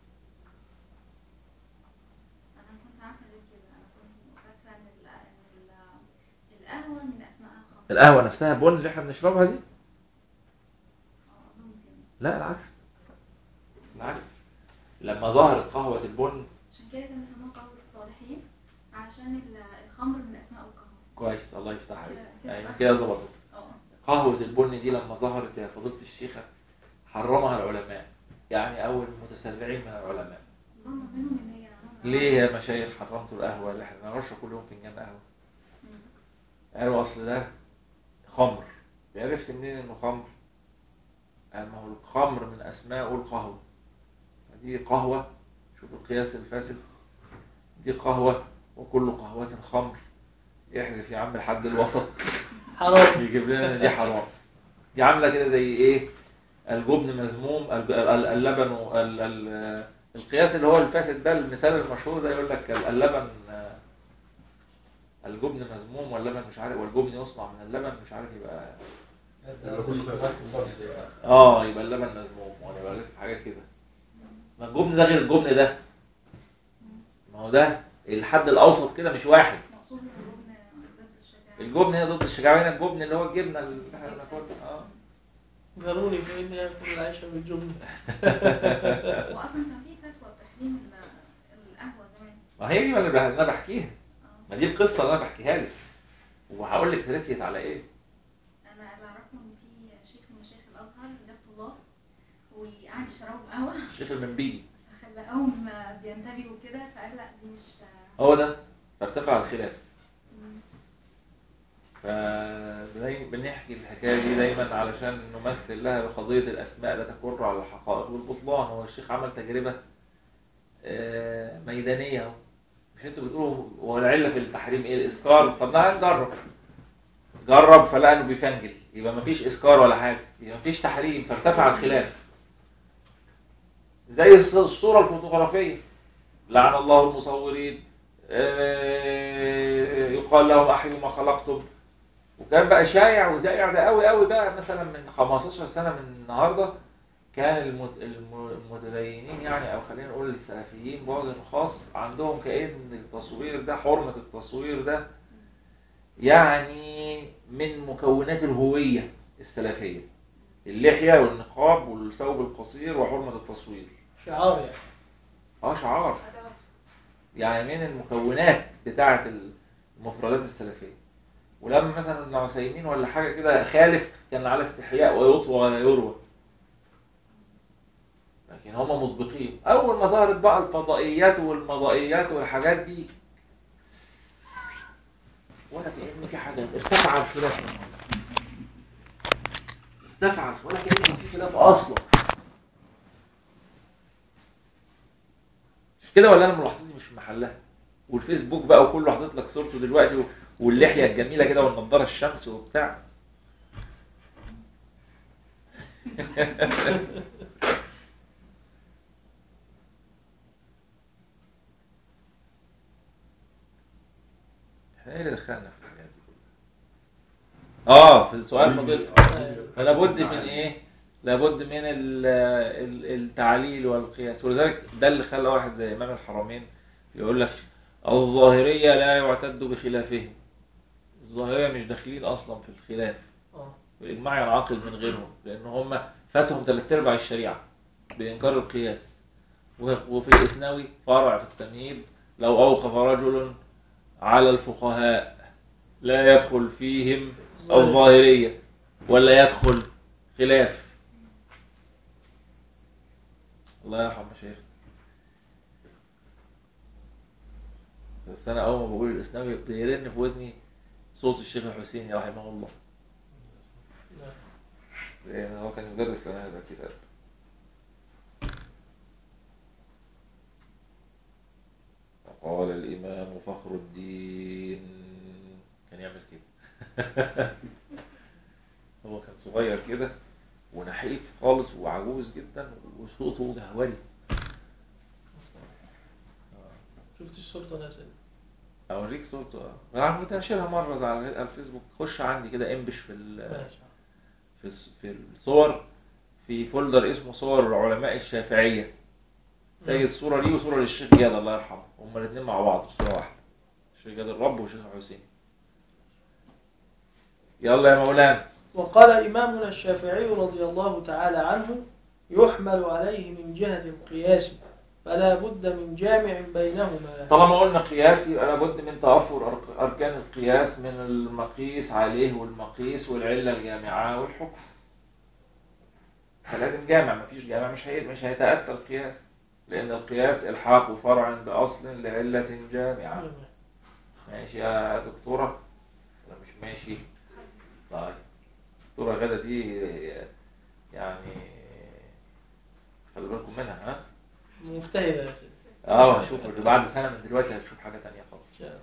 Speaker 4: أنا كنت عارفة غير كده أنا كنت فاكرة إن ال- إن ال- القهوة من أسمائها خمر
Speaker 1: القهوه نفسها بن اللي احنا بنشربها دي
Speaker 4: اه أظن كده
Speaker 1: لا العكس العكس لما ظهرت قهوه البن
Speaker 4: عشان كده كانوا بيسموها قهوة الصالحين عشان ال- الخمر من أسماء القهوة
Speaker 1: كويس الله يفتح عليك
Speaker 4: كده
Speaker 1: يعني
Speaker 4: صح.
Speaker 1: كده ظبطت
Speaker 4: اه
Speaker 1: قهوة البن دي لما ظهرت يا فضيلة الشيخة حرمها العلماء يعني أول متسرعين من العلماء
Speaker 4: ظن منهم إن هي نوع من
Speaker 1: ليه يا مشايخ حرمتوا القهوة اللي احنا نرشح كل يوم فنجان قهوة
Speaker 4: مم.
Speaker 1: قالوا أصل ده خمر عرفت منين إنه خمر؟ قال ما هو الخمر من أسمائه القهوة دي قهوة شوف القياس الفاسد دي قهوة وكل قهوة خمر احذف يا عم الحد الوسط
Speaker 2: حرام
Speaker 1: يجيب لنا إن دي حرام دي عامله كده زي ايه الجبن مذموم الب- ال- اللبن و- ال- ال- القياس اللي هو الفاسد ده المثال المشهور ده يقول لك ال- اللبن آه، الجبن مذموم واللبن مش عارف والجبن يصنع من اللبن مش عارف يبقى اه يبقى اللبن مذموم ولا يبقى لك حاجه كده ما الجبن ده غير الجبن ده ما هو ده الحد الاوسط كده مش واحد
Speaker 4: مقصود إن الجبن ضد الشجاعة
Speaker 1: الجبن هنا ضد الشجاعه هنا الجبن اللي هو الجبنه اللي احنا بناكلها اه
Speaker 2: ذروني فإني أكل العيش بالجبن
Speaker 4: وأصلا كان في فتوى بتحريم ال- القهوة زمان
Speaker 1: ما هي دي اللي بح- اللي انا بحكيها
Speaker 4: اه
Speaker 1: ما دي القصه اللي انا بحكيها لك وهقول لك رسيت على ايه
Speaker 4: انا اللي اعرفه ان في شيخ من مشايخ الازهر جاب طلاب وقعد يشربوا قهوه
Speaker 1: الشيخ المنبيجي
Speaker 4: فخلاهم بينتبهوا كده فقال لا دي مش
Speaker 1: هو ده فارتفع الخلاف
Speaker 4: مم.
Speaker 1: فبنحكي الحكايه دي دايما علشان نمثل لها بقضيه الاسماء لا تكر على الحقائق والبطلان هو الشيخ عمل تجربه آه، ميدانيه اهو مش انتوا بتقولوا هو العله في التحريم ايه الاسكار طب تعالى نجرب جرب فلقى انه بيفنجل يبقى مفيش اسكار ولا حاجه يبقى مفيش تحريم فارتفع الخلاف زي الص- الصوره الفوتوغرافيه لعن الله المصورين آه، يقال لهم احيوا ما خلقتم وكان بقى شايع وزايع ده قوي قوي بقى مثلا من 15 سنه من النهارده كان المت- الم- المتدينين يعني او خلينا نقول السلفيين بعد خاص عندهم كأن التصوير ده حرمة التصوير ده يعني من مكونات الهوية السلفية اللحية والنقاب والثوب القصير وحرمة التصوير
Speaker 2: شعار يعني
Speaker 1: اه شعار
Speaker 3: أدوات.
Speaker 1: يعني من المكونات بتاعة المفردات السلفية ولما مثلا ابن عثيمين ولا حاجة كده خالف كان على استحياء ويطوى ولا يروى لكن هم مسبقين أول ما ظهرت بقى الفضائيات والمضائيات والحاجات دي ولا كأن في حاجة ارتفع الخلاف ارتفع ولا كأن كان في خلاف أصلا مش كده ولا انا ملاحظتي مش في محلها والفيسبوك بقى وكله حاطط لك صورته دلوقتي و- واللحيه الجميله كده والنضاره الشمس وبتاع احنا ايه اللي دخلنا في الحاجات دي كلها؟ اه في سؤال فضيلتك فلا بد من ايه؟ لابد من ال- ال- التعليل والقياس ولذلك ده اللي خلى واحد زي امام الحرمين يقول لك الظاهريه لا يعتد بخلافهم الظاهريه مش داخلين اصلا في الخلاف
Speaker 2: اه
Speaker 1: والاجماع ينعقد من غيرهم لان هم فاتهم ثلاث ارباع الشريعه بانكار القياس و- وفي الاسنوي فرع في التمهيد لو اوقف رجل على الفقهاء لا يدخل فيهم الظاهريه ولا يدخل خلاف الله يرحم مشايخ بس انا اول ما بقول الاسلامي بيرن في ودني صوت الشيخ الحسيني رحمه الله لأن هو كان يدرس لنا هذا الكتاب قال الإمام فخر الدين كان يعمل كده هو كان صغير كده ونحيف خالص وعجوز جدا وصوته جهوري
Speaker 2: شفتش صورته انا سيد
Speaker 1: اوريك صورته اه انا منتشرها مره على الفيسبوك خش عندي كده انبش في ال-
Speaker 2: ماشي
Speaker 1: في الص- في الصور في فولدر اسمه صور العلماء الشافعيه تلاقي الصوره دي وصوره للشيخ جاد الله يرحمه هما الاثنين مع بعض في صوره واحده الشيخ جاد الرب والشيخ حسين يلا يا مولانا
Speaker 2: وقال إمامنا الشافعي رضي الله تعالى عنه يحمل عليه من جهة القياس فلا بد من جامع بينهما
Speaker 1: طالما قلنا قياس يبقى لابد من توفر أرك- اركان القياس من المقيس عليه والمقيس والعله الجامعه والحكم فلازم جامع مفيش جامع مش هي... مش هيتاتى القياس لان القياس الحاق فرع باصل لعله جامعه ماشي يا دكتوره ولا مش ماشي طيب دكتوره غدا دي يعني خلي بالكم منها ها
Speaker 2: مجتهدة يا سيدي
Speaker 1: اه هشوف بعد سنه من دلوقتي هتشوف حاجه تانية خالص
Speaker 2: إن شاء الله.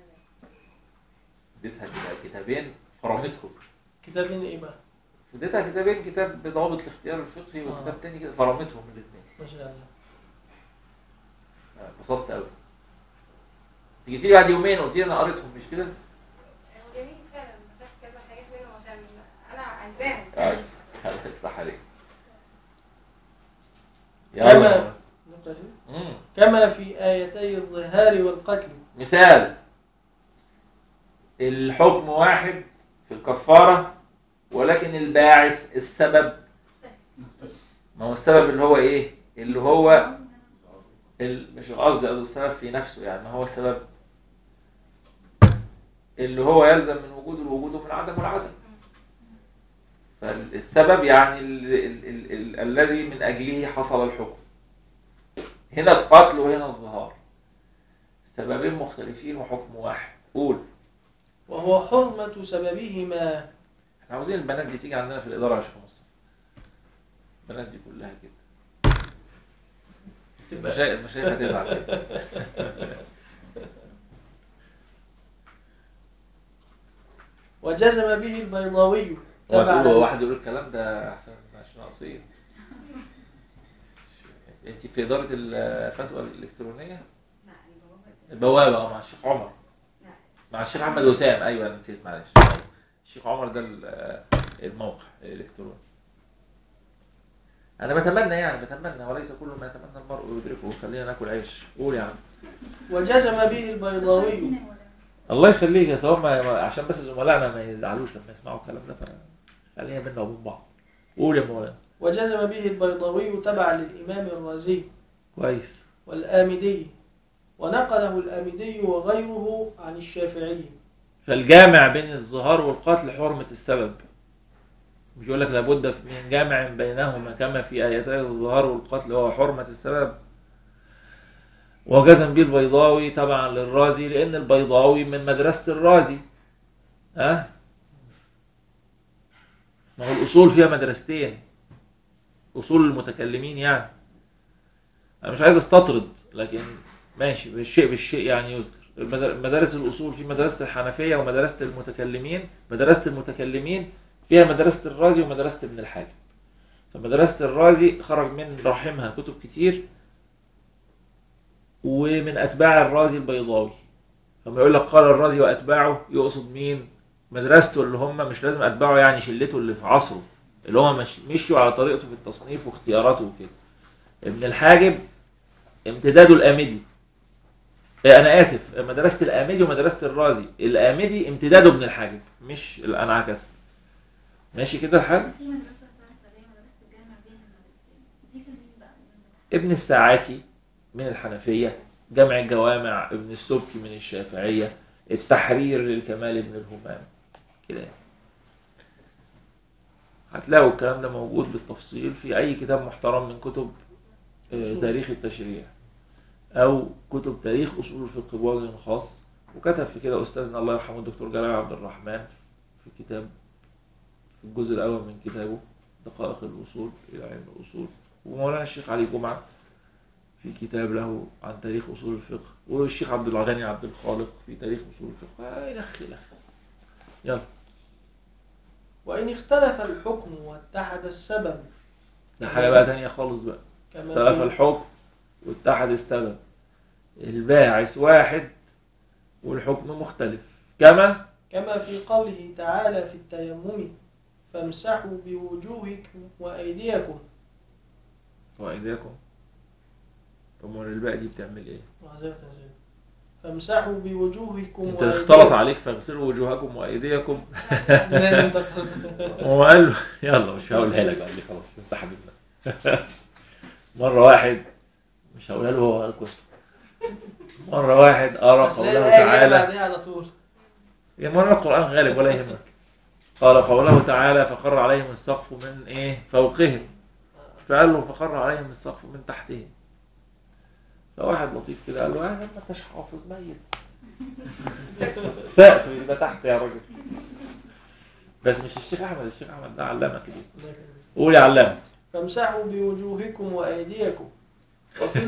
Speaker 1: اديتها كده كتابين فرمتهم
Speaker 2: كتابين إيه بقى؟
Speaker 1: اديتها كتابين كتاب بضوابط الاختيار الفقهي
Speaker 2: آه.
Speaker 1: وكتاب تاني كده فرمتهم الاثنين
Speaker 2: ما شاء الله
Speaker 1: انبسطت قوي تيجي تيجي بعد يومين قلت لي انا قريتهم مش كده؟
Speaker 3: هو جميل فعلا محتاج كذا حاجات منهم عشان انا عايزاهم
Speaker 1: طيب الله يفتح عليك
Speaker 2: كما-
Speaker 1: يلا
Speaker 2: نقرأ يا سيدي.
Speaker 1: مم.
Speaker 2: كما في آيتي الظهار والقتل
Speaker 1: مثال الحكم واحد في الكفارة ولكن الباعث السبب ما هو السبب اللي هو ايه اللي هو ال- مش القصد قصدي السبب في نفسه يعني ما هو السبب اللي هو يلزم من وجود الوجود ومن عدم العدم فالسبب يعني ال ال ال ال الذي من أجله حصل الحكم هنا القتل وهنا الظهار سببين مختلفين وحكم واحد قول
Speaker 2: وهو حرمة سببهما
Speaker 1: احنا عاوزين البنات دي تيجي عندنا في الإدارة يا شيخ مصطفى البنات دي كلها كده المشايخ المشايخ هتزعل كده
Speaker 2: وجزم به البيضاوي
Speaker 1: هو
Speaker 2: تبعا
Speaker 1: تقول واحد يقول الكلام ده احسن من عشان ناقصين انت في اداره الفتوى الالكترونيه البوابه اه مع الشيخ عمر مع الشيخ احمد وسام ايوه انا نسيت معلش الشيخ عمر ده ال- الموقع الالكتروني انا بتمنى يعني بتمنى وليس كل ما يتمنى المرء يدركه خلينا ناكل عيش قول يا عم
Speaker 2: وجزم به البيضاوي
Speaker 1: الله يخليك يا سواء ما ما- عشان بس زملائنا ما يزعلوش لما يسمعوا الكلام ده فخلينا بينا وبين بعض قول يا مولانا
Speaker 2: وجزم به البيضاوي تبعا للإمام الرازي
Speaker 1: كويس
Speaker 2: والآمدي ونقله الآمدي وغيره عن الشافعي
Speaker 1: فالجامع بين الظهار والقتل حرمة السبب مش يقول لك لابد من جامع بينهما كما في آيتي الظهار والقتل وهو حرمة السبب وجزم به البيضاوي طبعا للرازي لأن البيضاوي من مدرسة الرازي ها ما هو الأصول فيها مدرستين أصول المتكلمين يعني أنا مش عايز استطرد لكن ماشي بالشيء بالشيء يعني يذكر المدار- مدارس الأصول في مدرسة الحنفية ومدرسة المتكلمين مدرسة المتكلمين فيها مدرسة الرازي ومدرسة ابن الحاجب فمدرسة الرازي خرج من رحمها كتب كتير ومن أتباع الرازي البيضاوي فما يقول لك قال الرازي وأتباعه يقصد مين مدرسته اللي هم مش لازم أتباعه يعني شلته اللي في عصره اللي هم مش مشيوا على طريقته في التصنيف واختياراته وكده ابن الحاجب امتداده الآمدي إيه، انا اسف مدرسه الامدي ومدرسه الرازي الامدي امتداده ابن الحاجب مش انا عكست ماشي كده الحال
Speaker 4: في مدرسة ثالثة اللي هي مدرسة الجامع بين المدرستين دي كان مين بقى؟
Speaker 1: ابن الساعاتي من الحنفيه جمع الجوامع ابن السبكي من الشافعيه التحرير للكمال ابن الهمام كده يعني. هتلاقوا الكلام ده موجود بالتفصيل في اي كتاب محترم من كتب آه، تاريخ التشريع او كتب تاريخ اصول الفقه بوجه خاص وكتب في كده استاذنا الله يرحمه الدكتور جلال عبد الرحمن في كتاب في الجزء الاول من كتابه دقائق الأصول إلى علم الأصول ومولانا الشيخ علي جمعة في كتاب له عن تاريخ أصول الفقه والشيخ عبد الغني عبد الخالق في تاريخ أصول الفقه آه، إلخ إلخ يلا
Speaker 2: وإن اختلف الحكم واتحد السبب
Speaker 1: ده حاجة بقى تانية خالص بقى
Speaker 2: كما
Speaker 1: اختلف
Speaker 2: في
Speaker 1: الحكم واتحد السبب الباعث واحد والحكم مختلف كما
Speaker 2: كما في قوله تعالى في التيمم فامسحوا بوجوهكم وأيديكم
Speaker 1: وإيديكم أمال الباقي دي بتعمل إيه؟
Speaker 2: معذرة يا سيدي. فامسحوا بوجوهكم
Speaker 1: أنت
Speaker 2: وأيديكم.
Speaker 1: اختلط عليك فاغسلوا وجوهكم وأيديكم
Speaker 2: لا ينتقل.
Speaker 1: هو قال له يلا مش هقولها لك قال لي خلاص انت حبيبنا مره واحد مش هقولها له هو قال مره واحد قرا
Speaker 2: بس لا
Speaker 1: قوله
Speaker 2: الآية جاية
Speaker 1: تعالى
Speaker 2: بعدها على طول
Speaker 1: يا مره القران غالب ولا يهمك قال قوله تعالى فخر عليهم السقف من ايه فوقهم فقال له فخر عليهم السقف من تحتهم فواحد لطيف كده قال له يعني ما انتش حافظ ميز السقف يبقى تحت يا راجل بس مش الشيخ احمد الشيخ احمد ده علمك دي قول يا علام
Speaker 2: فامسحوا بوجوهكم وأيديكم وفي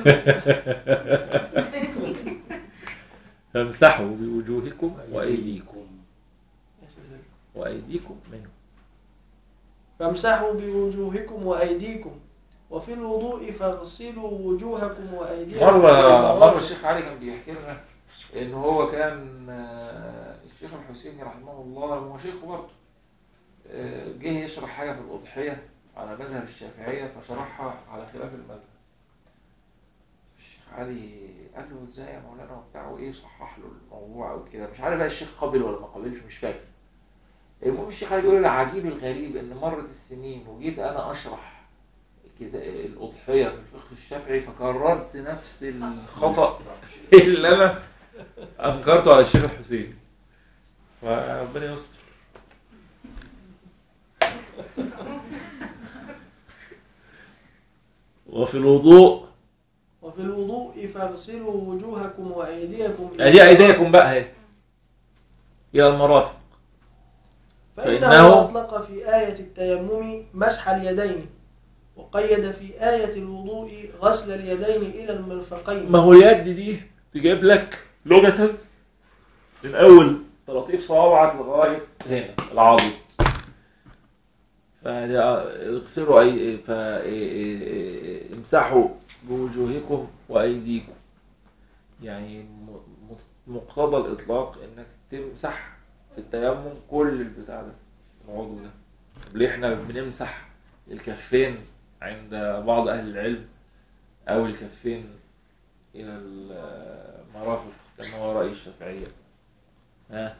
Speaker 1: فامسحوا بوجوهكم وايديكم وايديكم منه
Speaker 2: فامسحوا بوجوهكم وأيديكم وفي الوضوء فاغسلوا وجوهكم وأيديكم
Speaker 1: مرة
Speaker 2: إلى
Speaker 1: مرة
Speaker 2: المرافق.
Speaker 1: الشيخ علي كان بيحكي لنا إن هو كان آه، الشيخ الحسيني رحمه الله هو شيخه برضه آه، جه يشرح حاجة في الأضحية على مذهب الشافعية فشرحها على خلاف المذهب الشيخ علي قال له ازاي يا مولانا وبتاع وايه صحح له الموضوع او كده مش عارف بقى الشيخ قبل ولا ما قبلش مش فاكر المهم الشيخ علي بيقول العجيب الغريب ان مرت السنين وجيت انا اشرح كده الأضحية في الفقه الشافعي فكررت نفس الخطأ اللي أنا أنكرته على الشيخ الحسين فربنا يستر وفي الوضوء
Speaker 2: وفي الوضوء فاغسلوا وجوهكم وأيديكم إلى
Speaker 1: ادي ايديكم بقى اهي الى المرافق
Speaker 2: فإنه
Speaker 1: فإنه-
Speaker 2: أطلق في آية التيمم مسح اليدين وقيد في آية الوضوء غسل اليدين إلى المرفقين
Speaker 1: ما هو اليد دي تجيب لك لغة من أول تلطيف صوابعك لغاية هنا العضد فاغسلوا أي فامسحوا بوجوهكم وأيديكم يعني م- مقتضى الإطلاق إنك تمسح في التيمم كل البتاع ده العضو ده طب ليه احنا بنمسح الكفين عند بعض أهل العلم أو الكفين إلى المرافق كما هو رأي الشافعية ها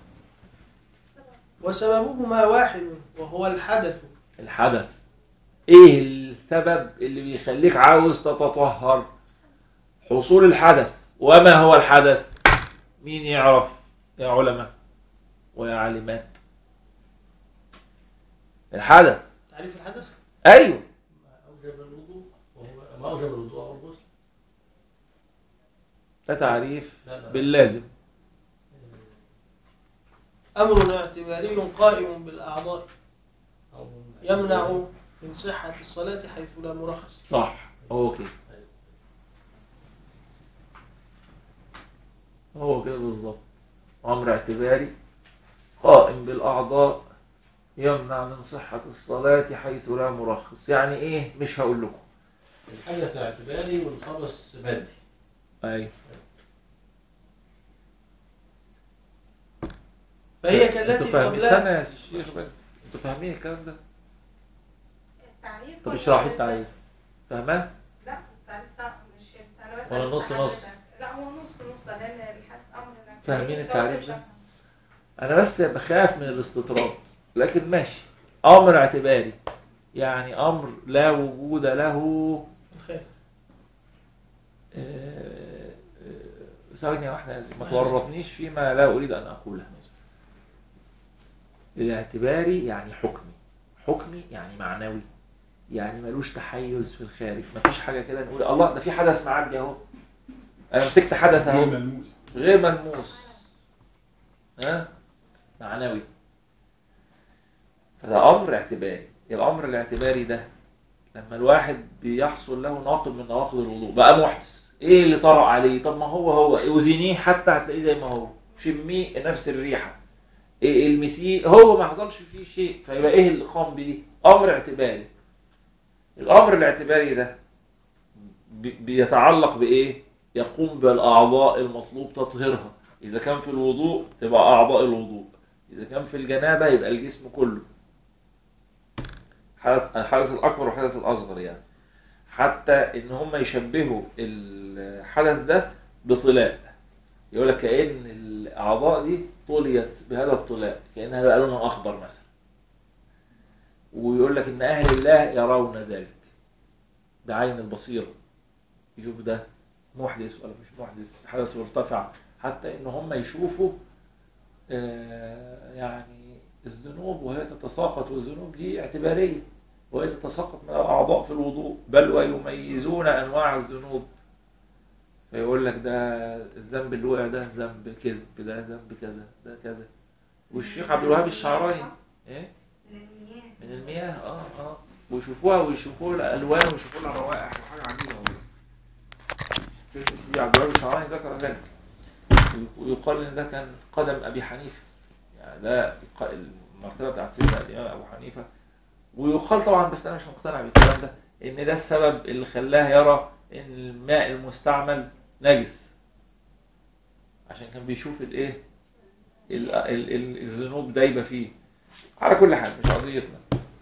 Speaker 2: وسببهما واحد وهو الحدث
Speaker 1: الحدث ايه السبب اللي بيخليك عاوز تتطهر حصول الحدث وما هو الحدث مين يعرف يا علماء ويا عالمات الحدث
Speaker 2: تعريف الحدث
Speaker 1: ايوه
Speaker 6: ما أوجب الوضوء وهو ما أوجب الوضوء هو الغسل
Speaker 1: ده تعريف
Speaker 6: لا لا
Speaker 1: باللازم
Speaker 2: أمر اعتباري قائم بالأعضاء
Speaker 6: أو
Speaker 2: يمنع من صحة الصلاة حيث لا مرخص
Speaker 1: صح هو كده هو كده بالظبط امر اعتباري قائم بالاعضاء يمنع من صحة الصلاة حيث لا مرخص يعني ايه مش هقول لكم
Speaker 6: الحدث اعتباري والخبث مادي
Speaker 1: ايوه
Speaker 2: فهي
Speaker 1: انتوا
Speaker 2: كالتي
Speaker 1: فاهمين
Speaker 2: قبلها
Speaker 1: استنى يا شيخ بس انتوا فاهمين الكلام ده
Speaker 3: التعريف
Speaker 1: طب
Speaker 3: ولا
Speaker 1: اشرحوا
Speaker 3: ال-
Speaker 1: التعريف فاهمان
Speaker 3: لا التعريف ده مش انا بس
Speaker 6: ولا
Speaker 3: بس
Speaker 6: نص
Speaker 3: حضرتك.
Speaker 6: نص؟
Speaker 3: لا هو نص نص لان الحس امر لا.
Speaker 1: فاهمين
Speaker 3: لو
Speaker 1: التعريف
Speaker 3: مش
Speaker 1: ده؟
Speaker 3: هفهم.
Speaker 1: انا بس بخاف من الاستطراد لكن ماشي امر اعتباري يعني امر لا وجود له
Speaker 2: الخير
Speaker 1: آه، آه، ثواني واحدة يا زلمة، ما تورطنيش فيما لا أريد أن أقوله الاعتباري يعني حكمي حكمي يعني معنوي يعني ملوش تحيز في الخارج مفيش حاجة كده نقول الله ده في حدث معدي أهو أنا مسكت حدث
Speaker 5: غير
Speaker 1: أهو
Speaker 5: ملموس
Speaker 1: غير ملموس ها معنوي فده أمر اعتباري الامر الاعتباري ده لما الواحد بيحصل له ناقض من نواقض الوضوء بقى محدث ايه اللي طرأ عليه طب ما هو هو اوزنيه حتى هتلاقيه زي ما هو شميه نفس الريحه إيه المسيه هو ما حصلش فيه شيء فيبقى ايه اللي قام بيه امر اعتباري الامر الاعتباري ده بي- بيتعلق بايه يقوم بالاعضاء المطلوب تطهيرها اذا كان في الوضوء تبقى اعضاء الوضوء اذا كان في الجنابه يبقى الجسم كله حدث الحدث الاكبر والحدث الاصغر يعني حتى ان هم يشبهوا الحدث ده بطلاء يقول لك كأن الأعضاء دي طليت بهذا الطلاء كأنها بقى لونها أخضر مثلا ويقول لك إن أهل الله يرون ذلك بعين البصيرة يشوف ده محدث ولا مش محدث حدث مرتفع حتى إن هم يشوفوا آه، يعني الذنوب وهي تتساقط والذنوب دي اعتبارية وهي تتساقط من الأعضاء في الوضوء بل ويميزون أنواع الذنوب فيقول لك ده الذنب اللي وقع ده ذنب كذب ده ذنب كذا ده كذا والشيخ عبد الوهاب الشعراني ايه
Speaker 3: من المياه
Speaker 1: من المياه اه اه ويشوفوها ويشوفوا الالوان ويشوفوا لها روائح وحاجه عجيبه والله الشيخ سيدي عبد الوهاب الشعراني ذكر ذلك ويقال ان ده كان قدم ابي حنيفه يعني ده الق- المرتبه بتاعت سيدنا الامام ابو حنيفه ويقال طبعا بس انا مش مقتنع بالكلام ده ان ده السبب اللي خلاه يرى ان الماء المستعمل نجس عشان كان بيشوف الايه ال- ال- ال- الذنوب دايبه فيه على كل حال مش قضيتنا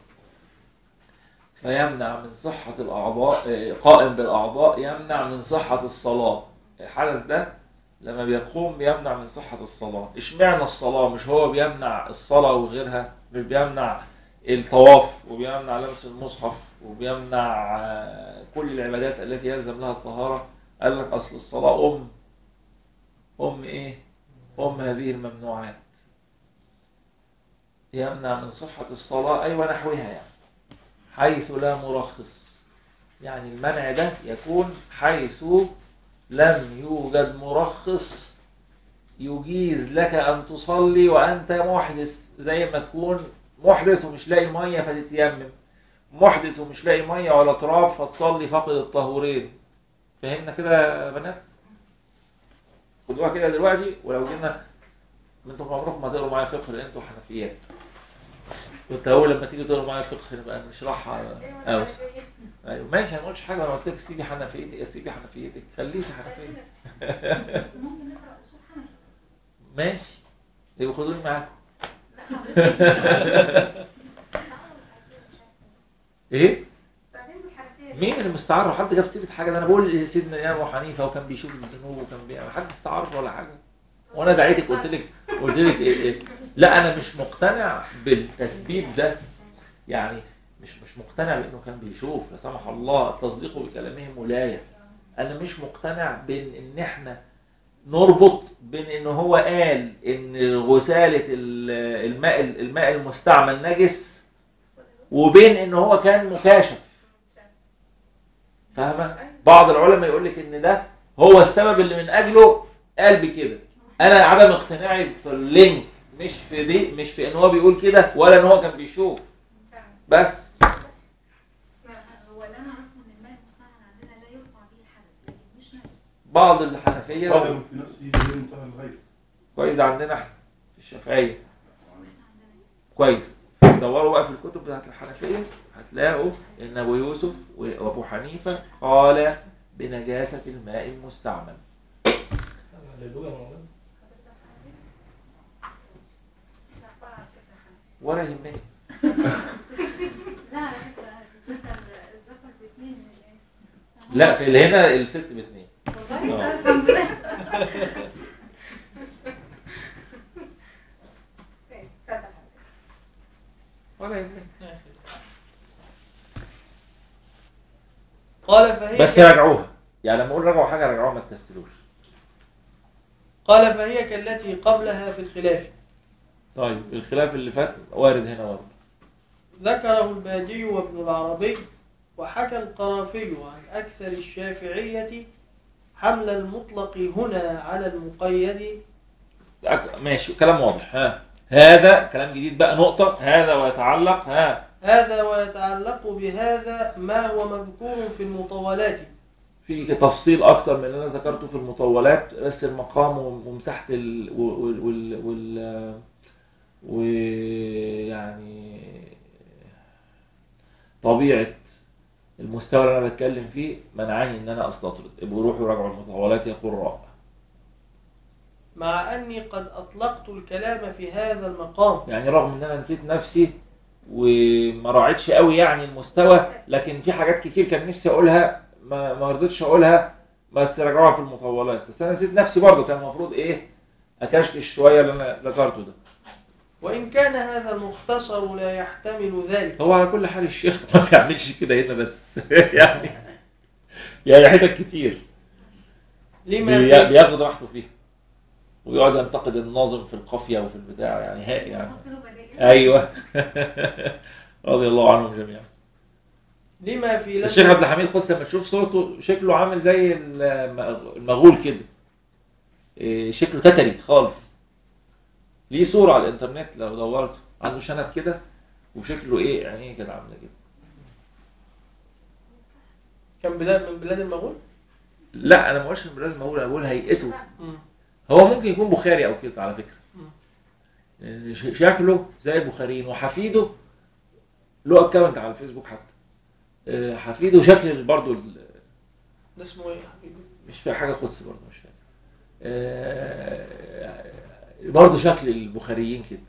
Speaker 1: فيمنع من صحة الأعضاء آه، قائم بالأعضاء يمنع من صحة الصلاة الحدث ده لما بيقوم بيمنع من صحة الصلاة اشمعنى الصلاة مش هو بيمنع الصلاة وغيرها مش بيمنع الطواف وبيمنع لمس المصحف وبيمنع آه، كل العبادات التي يلزم لها الطهارة قال لك أصل الصلاة أم أم إيه؟ أم هذه الممنوعات يمنع من صحة الصلاة أي ونحوها يعني حيث لا مرخص يعني المنع ده يكون حيث لم يوجد مرخص يجيز لك أن تصلي وأنت محدث زي ما تكون محدث ومش لاقي مية فتتيمم محدث ومش لاقي مية ولا تراب فتصلي فقد الطهورين فهمنا كده يا بنات خدوها كده دلوقتي ولو جينا انتوا عمركم ما تقروا معايا فقه لان انتوا حنفيات كنت اول لما تيجي تقروا معايا فقه نبقى نشرحها اوسع ايوه ماشي انا ما قلتش حاجه انا قلت لك سيبي حنفيتك سيبي حنفيتك خليكي حنفيه
Speaker 4: بس ممكن نقرا اصول حنفي
Speaker 1: ماشي يبقى خدوني معاكم
Speaker 4: لا حضرتك
Speaker 1: ايه
Speaker 3: استخدموا الحنفية
Speaker 1: مين اللي مستعار حد جاب سيره حاجه ده انا بقول سيدنا الامام ابو حنيفه وكان بيشوف الذنوب وكان بيعمل حد استعار ولا حاجه وانا دعيتك قلت لك قلت لك إيه إيه؟ لا انا مش مقتنع بالتثبيت ده يعني مش مش مقتنع بانه كان بيشوف لا سمح الله التصديق بكلامهم ولايه انا مش مقتنع بين ان احنا نربط بين ان هو قال ان غساله ال- الماء الماء المستعمل نجس وبين ان هو كان مكاشف فاهمه بعض العلماء يقول لك ان ده هو السبب اللي من اجله قال بكده انا عدم اقتناعي في اللينك مش في دي مش في ان هو بيقول كده ولا ان هو كان بيشوف بس
Speaker 4: هو اللي انا عارفه ان الماء المستعمل عندنا لا يرفع به الحدث لكن مش نجس
Speaker 1: بعض الحنفيه
Speaker 5: بعض في نفسه يجي منتهى الغيب
Speaker 1: كويس عندنا احنا في الشافعيه
Speaker 4: احنا عندنا
Speaker 1: كويس دوروا بقى في الكتب بتاعت الحنفيه هتلاقوا ان ابو يوسف وابو حنيفه قال بنجاسه الماء المستعمل
Speaker 6: هللويا يا مولانا
Speaker 1: ولا يهمني
Speaker 4: لا على فكره الذكر الذكر باثنين من الناس
Speaker 1: لا في اللي هنا الست باثنين
Speaker 4: والله
Speaker 1: آه.
Speaker 4: الحمد لله
Speaker 3: ماشي اتفضل
Speaker 1: ولا يهمني
Speaker 2: قال فهي
Speaker 1: بس راجعوها يعني لما اقول راجعوا حاجه راجعوها ما تكسلوش
Speaker 2: قال فهي كالتي قبلها في الخلاف
Speaker 1: طيب الخلاف اللي فات وارد هنا برضه
Speaker 2: ذكره الباجي وابن العربي وحكى القرافي عن أكثر الشافعية حمل المطلق هنا على المقيد
Speaker 1: أك- ماشي كلام واضح ها هذا كلام جديد بقى نقطة هذا ويتعلق ها
Speaker 2: هذا ويتعلق بهذا ما هو مذكور في المطولات
Speaker 1: في تفصيل اكتر من اللي انا ذكرته في المطولات بس المقام ومساحه ال... وال وال, وال... ويعني طبيعه المستوى اللي انا بتكلم فيه منعني ان انا استطرد ابقوا روحوا راجعوا المطولات يا قراء
Speaker 2: مع أني قد أطلقت الكلام في هذا المقام
Speaker 1: يعني رغم ان انا نسيت نفسي وما راعيتش قوي يعني المستوى لكن في حاجات كتير كان نفسي اقولها ما ما رضيتش اقولها بس راجعوها في المطولات بس انا نسيت نفسي برضه كان المفروض ايه اكشكش شويه اللي انا ذكرته ده
Speaker 2: وإن كان هذا المختصر لا يحتمل ذلك
Speaker 1: هو على كل حال الشيخ ما بيعملش كده هنا بس يعني يعني حتت كتير
Speaker 2: لما
Speaker 1: بي-
Speaker 2: في
Speaker 1: بياخد راحته فيها ويقعد ينتقد الناظم في القافيه وفي البتاع يعني هاي يعني
Speaker 4: حط له بدائل
Speaker 1: ايوه رضي الله عنهم جميعا
Speaker 2: لما في
Speaker 1: الشيخ
Speaker 2: لم
Speaker 1: عبد الحميد قدس لما تشوف صورته شكله عامل زي الم- المغول كده إيه، شكله تتري خالص ليه صورة على الانترنت لو دورت عنده شنب كده وشكله ايه عينيه كده عامله كده
Speaker 2: كان بلاد من بلاد المغول
Speaker 1: لا انا ما بقولش من المغول انا بقول هيئته
Speaker 2: مم.
Speaker 1: هو ممكن يكون بخاري او كده على فكره
Speaker 2: مم.
Speaker 1: يعني ش- شكله زي البخاريين وحفيده له اكونت على الفيسبوك حتى آه، حفيده شكل برضه
Speaker 2: ده اسمه ايه يا حبيبي
Speaker 1: مش في حاجه قدس برضه مش فاكر آه، برضه شكل البخاريين كده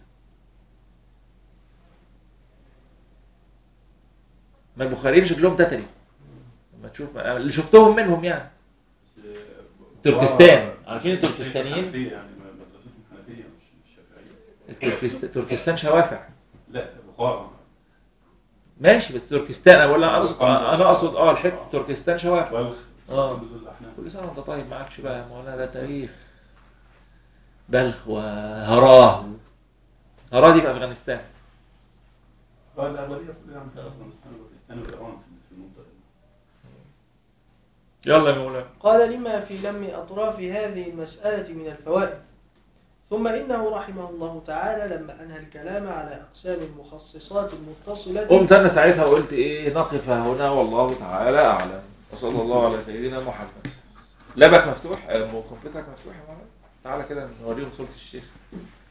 Speaker 1: ما البخاريين شكلهم تتري لما تشوف اللي شفتهم منهم يعني تركستان. عارفين التركستانيين؟
Speaker 5: حنفية يعني مدرستهم حنفية مش مش شافعية
Speaker 1: التركست... تركستان شوافع
Speaker 5: لا بخارى
Speaker 1: ماشي بس تركستان انا ولا اقصد انا اقصد اه الحته تركستان شوافع
Speaker 5: بلخ
Speaker 1: اه
Speaker 5: كل دول أحناف.
Speaker 1: كل سنه وانت طيب معكش بقى يا مولانا ده تاريخ بلخ وهراه هراه دي في افغانستان
Speaker 5: اه الأغلبية كلها عن أفغانستان وباكستان وإيران في المنطقة دي.
Speaker 1: يلا يا مولانا
Speaker 2: قال لما في لم أطراف هذه المسألة من الفوائد ثم إنه رحمه الله تعالى لما أنهى الكلام على أقسام المخصصات المتصلة
Speaker 1: قمت انا ساعتها وقلت ايه نقف هنا والله تعالى اعلم وصلى الله على سيدنا محمد لابك مفتوح آه، كمبيوترك مفتوح يا مولانا تعالى كده نوريهم صوره الشيخ